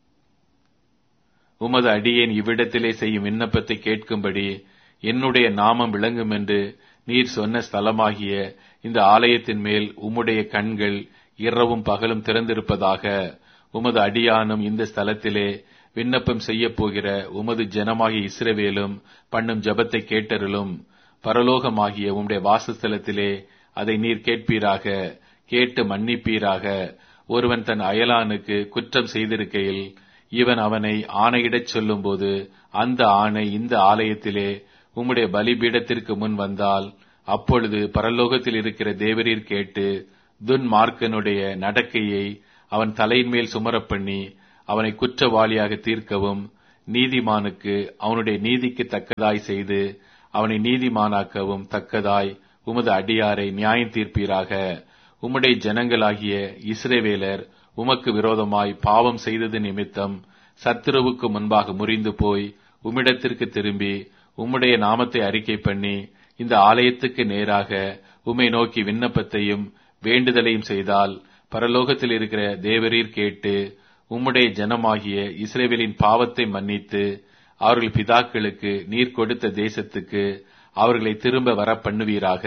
உமது அடியேன் இவ்விடத்திலே செய்யும் விண்ணப்பத்தை கேட்கும்படி என்னுடைய நாமம் விளங்கும் என்று நீர் சொன்ன ஸ்தலமாகிய இந்த ஆலயத்தின் மேல் உம்முடைய கண்கள் இரவும் பகலும் திறந்திருப்பதாக உமது அடியானும் இந்த ஸ்தலத்திலே விண்ணப்பம் செய்யப் போகிற உமது ஜனமாகிய இஸ்ரவேலும் பண்ணும் ஜபத்தை கேட்டருளும் பரலோகமாகிய உம்முடைய வாசஸ்தலத்திலே அதை நீர் கேட்பீராக கேட்டு மன்னிப்பீராக ஒருவன் தன் அயலானுக்கு குற்றம் செய்திருக்கையில் இவன் அவனை ஆணையிடச் சொல்லும்போது அந்த ஆணை இந்த ஆலயத்திலே உம்முடைய பலிபீடத்திற்கு முன் வந்தால் அப்பொழுது பரலோகத்தில் இருக்கிற தேவரீர் கேட்டு துன்மார்க்கனுடைய நடக்கையை அவன் தலையின் மேல் சுமரப் பண்ணி அவனை குற்றவாளியாக தீர்க்கவும் நீதிமானுக்கு அவனுடைய நீதிக்கு தக்கதாய் செய்து அவனை நீதிமானாக்கவும் தக்கதாய் உமது அடியாரை நியாயம் தீர்ப்பீராக உம்முடைய ஜனங்களாகிய இஸ்ரேவேலர் உமக்கு விரோதமாய் பாவம் செய்தது நிமித்தம் சத்துருவுக்கு முன்பாக முறிந்து போய் உம்மிடத்திற்கு திரும்பி உம்முடைய நாமத்தை அறிக்கை பண்ணி இந்த ஆலயத்துக்கு நேராக உம்மை நோக்கி விண்ணப்பத்தையும் வேண்டுதலையும் செய்தால் பரலோகத்தில் இருக்கிற தேவரீர் கேட்டு உம்முடைய ஜனமாகிய இஸ்ரேவேலின் பாவத்தை மன்னித்து அவர்கள் பிதாக்களுக்கு நீர் கொடுத்த தேசத்துக்கு அவர்களை திரும்ப வர பண்ணுவீராக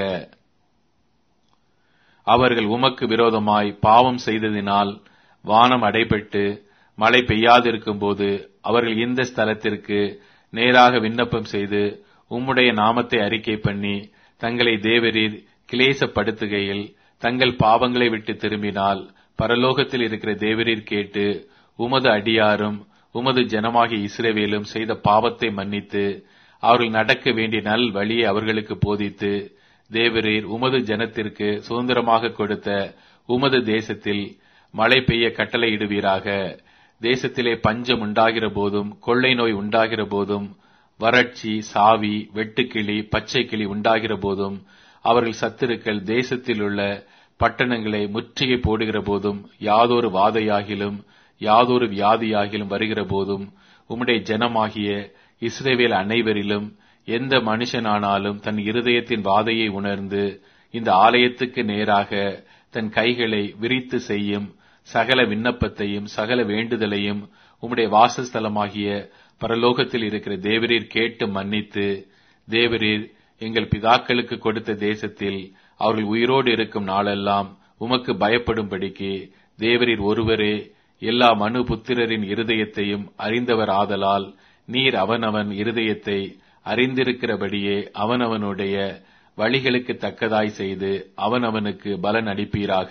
அவர்கள் உமக்கு விரோதமாய் பாவம் செய்ததினால் வானம் அடைபட்டு மழை பெய்யாதிருக்கும் போது அவர்கள் இந்த ஸ்தலத்திற்கு நேராக விண்ணப்பம் செய்து உம்முடைய நாமத்தை அறிக்கை பண்ணி தங்களை தேவரீர் கிளேசப்படுத்துகையில் தங்கள் பாவங்களை விட்டு திரும்பினால் பரலோகத்தில் இருக்கிற தேவரீர் கேட்டு உமது அடியாரும் உமது ஜனமாகிய இஸ்ரவேலும் செய்த பாவத்தை மன்னித்து அவர்கள் நடக்க வேண்டிய நல் வழியை அவர்களுக்கு போதித்து தேவரீர் உமது ஜனத்திற்கு சுதந்திரமாக கொடுத்த உமது தேசத்தில் மழை பெய்ய கட்டளையிடுவீராக தேசத்திலே பஞ்சம் உண்டாகிற போதும் கொள்ளை நோய் உண்டாகிற போதும் வறட்சி சாவி வெட்டுக்கிளி பச்சை கிளி உண்டாகிற போதும் அவர்கள் சத்துருக்கள் தேசத்தில் உள்ள பட்டணங்களை முற்றுகை போடுகிற போதும் யாதொரு வாதையாகிலும் யாதொரு வியாதியாகிலும் வருகிற போதும் உம்முடைய ஜனமாகிய இஸ்ரேவேல் அனைவரிலும் எந்த மனுஷனானாலும் தன் இருதயத்தின் வாதையை உணர்ந்து இந்த ஆலயத்துக்கு நேராக தன் கைகளை விரித்து செய்யும் சகல விண்ணப்பத்தையும் சகல வேண்டுதலையும் உம்முடைய வாசஸ்தலமாகிய பரலோகத்தில் இருக்கிற தேவரீர் கேட்டு மன்னித்து தேவரீர் எங்கள் பிதாக்களுக்கு கொடுத்த தேசத்தில் அவர்கள் உயிரோடு இருக்கும் நாளெல்லாம் உமக்கு பயப்படும்படிக்கு தேவரீர் ஒருவரே எல்லா மனு புத்திரரின் இருதயத்தையும் அறிந்தவர் ஆதலால் நீர் அவனவன் இருதயத்தை அறிந்திருக்கிறபடியே அவனவனுடைய வழிகளுக்கு தக்கதாய் செய்து அவனவனுக்கு பலன் அளிப்பீராக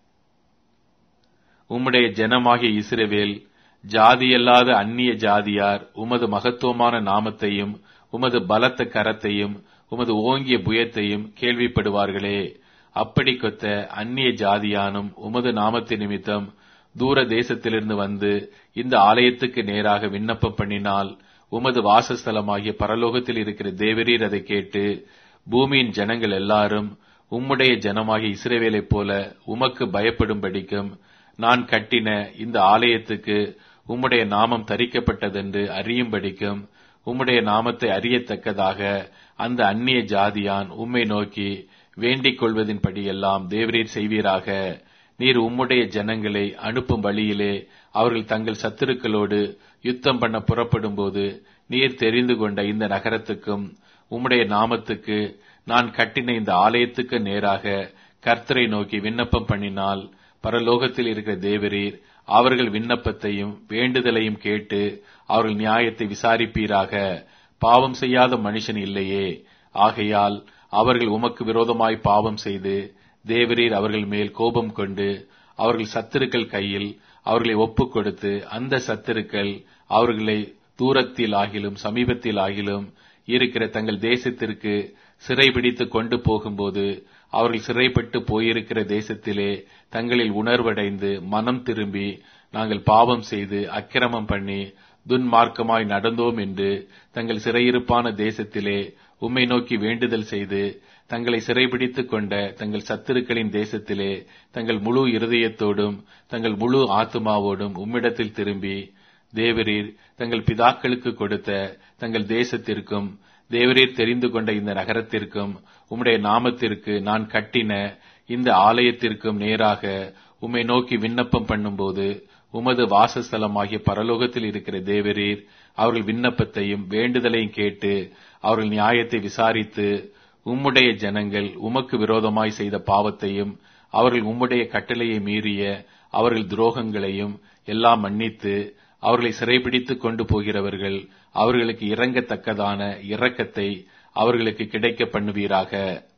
உம்முடைய ஜனமாகிய இஸ்ரவேல் ஜாதியல்லாத அந்நிய ஜாதியார் உமது மகத்துவமான நாமத்தையும் உமது பலத்த கரத்தையும் உமது ஓங்கிய புயத்தையும் கேள்விப்படுவார்களே அப்படி கொத்த அந்நிய ஜாதியானும் உமது நாமத்தின் நிமித்தம் தூர தேசத்திலிருந்து வந்து இந்த ஆலயத்துக்கு நேராக விண்ணப்பம் பண்ணினால் உமது வாசஸ்தலமாகிய பரலோகத்தில் இருக்கிற தேவரீர் அதை கேட்டு பூமியின் ஜனங்கள் எல்லாரும் உம்முடைய ஜனமாகிய இஸ்ரேவேலைப் போல உமக்கு பயப்படும்படிக்கும் நான் கட்டின இந்த ஆலயத்துக்கு உம்முடைய நாமம் தரிக்கப்பட்டதென்று அறியும்படிக்கும் உம்முடைய நாமத்தை அறியத்தக்கதாக அந்த அந்நிய ஜாதியான் உம்மை நோக்கி வேண்டிக் கொள்வதின்படியெல்லாம் தேவரீர் செய்வீராக நீர் உம்முடைய ஜனங்களை அனுப்பும் வழியிலே அவர்கள் தங்கள் சத்துருக்களோடு யுத்தம் பண்ண புறப்படும் போது நீர் தெரிந்து கொண்ட இந்த நகரத்துக்கும் உம்முடைய நாமத்துக்கு நான் கட்டின இந்த ஆலயத்துக்கு நேராக கர்த்தரை நோக்கி விண்ணப்பம் பண்ணினால் பரலோகத்தில் இருக்கிற தேவரீர் அவர்கள் விண்ணப்பத்தையும் வேண்டுதலையும் கேட்டு அவர்கள் நியாயத்தை விசாரிப்பீராக பாவம் செய்யாத மனுஷன் இல்லையே ஆகையால் அவர்கள் உமக்கு விரோதமாய் பாவம் செய்து தேவரீர் அவர்கள் மேல் கோபம் கொண்டு அவர்கள் சத்துருக்கள் கையில் அவர்களை ஒப்புக் கொடுத்து அந்த சத்துருக்கள் அவர்களை தூரத்தில் ஆகிலும் சமீபத்தில் ஆகிலும் இருக்கிற தங்கள் தேசத்திற்கு சிறைபிடித்து கொண்டு போகும்போது அவர்கள் சிறைப்பட்டு போயிருக்கிற தேசத்திலே தங்களில் உணர்வடைந்து மனம் திரும்பி நாங்கள் பாவம் செய்து அக்கிரமம் பண்ணி துன்மார்க்கமாய் நடந்தோம் என்று தங்கள் சிறையிருப்பான தேசத்திலே உம்மை நோக்கி வேண்டுதல் செய்து தங்களை சிறைபிடித்துக் கொண்ட தங்கள் சத்துருக்களின் தேசத்திலே தங்கள் முழு இருதயத்தோடும் தங்கள் முழு ஆத்துமாவோடும் உம்மிடத்தில் திரும்பி தேவரீர் தங்கள் பிதாக்களுக்கு கொடுத்த தங்கள் தேசத்திற்கும் தேவரீர் தெரிந்து கொண்ட இந்த நகரத்திற்கும் உம்முடைய நாமத்திற்கு நான் கட்டின இந்த ஆலயத்திற்கும் நேராக உம்மை நோக்கி விண்ணப்பம் பண்ணும்போது உமது வாசஸ்தலமாகிய பரலோகத்தில் இருக்கிற தேவரீர் அவர்கள் விண்ணப்பத்தையும் வேண்டுதலையும் கேட்டு அவர்கள் நியாயத்தை விசாரித்து உம்முடைய ஜனங்கள் உமக்கு விரோதமாய் செய்த பாவத்தையும் அவர்கள் உம்முடைய கட்டளையை மீறிய அவர்கள் துரோகங்களையும் எல்லாம் மன்னித்து அவர்களை சிறைபிடித்துக் கொண்டு போகிறவர்கள் அவர்களுக்கு இறங்கத்தக்கதான இரக்கத்தை அவர்களுக்கு கிடைக்க பண்ணுவீராக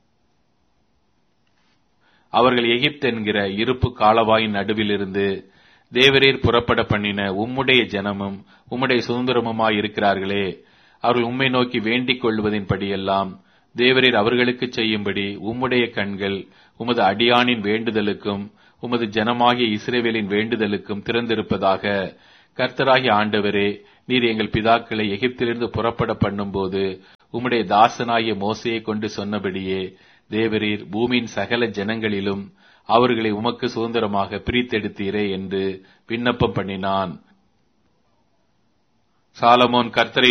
அவர்கள் எகிப்து என்கிற இருப்பு காலவாயின் நடுவிலிருந்து தேவரீர் புறப்பட பண்ணின உம்முடைய ஜனமும் உம்முடைய சுதந்திரமுமாய் இருக்கிறார்களே அவர்கள் உம்மை நோக்கி வேண்டிக் கொள்வதின்படியெல்லாம் தேவரீர் அவர்களுக்கு செய்யும்படி உம்முடைய கண்கள் உமது அடியானின் வேண்டுதலுக்கும் உமது ஜனமாகிய இஸ்ரேவேலின் வேண்டுதலுக்கும் திறந்திருப்பதாக கர்த்தராகிய ஆண்டவரே நீர் எங்கள் பிதாக்களை எகிப்திலிருந்து புறப்பட பண்ணும்போது உம்முடைய தாசனாகிய மோசையை கொண்டு சொன்னபடியே தேவரீர் பூமியின் சகல ஜனங்களிலும் அவர்களை உமக்கு சுதந்திரமாக பிரித்தெடுத்தீரே என்று விண்ணப்பம் பண்ணினான் சாலமோன் கர்த்தரை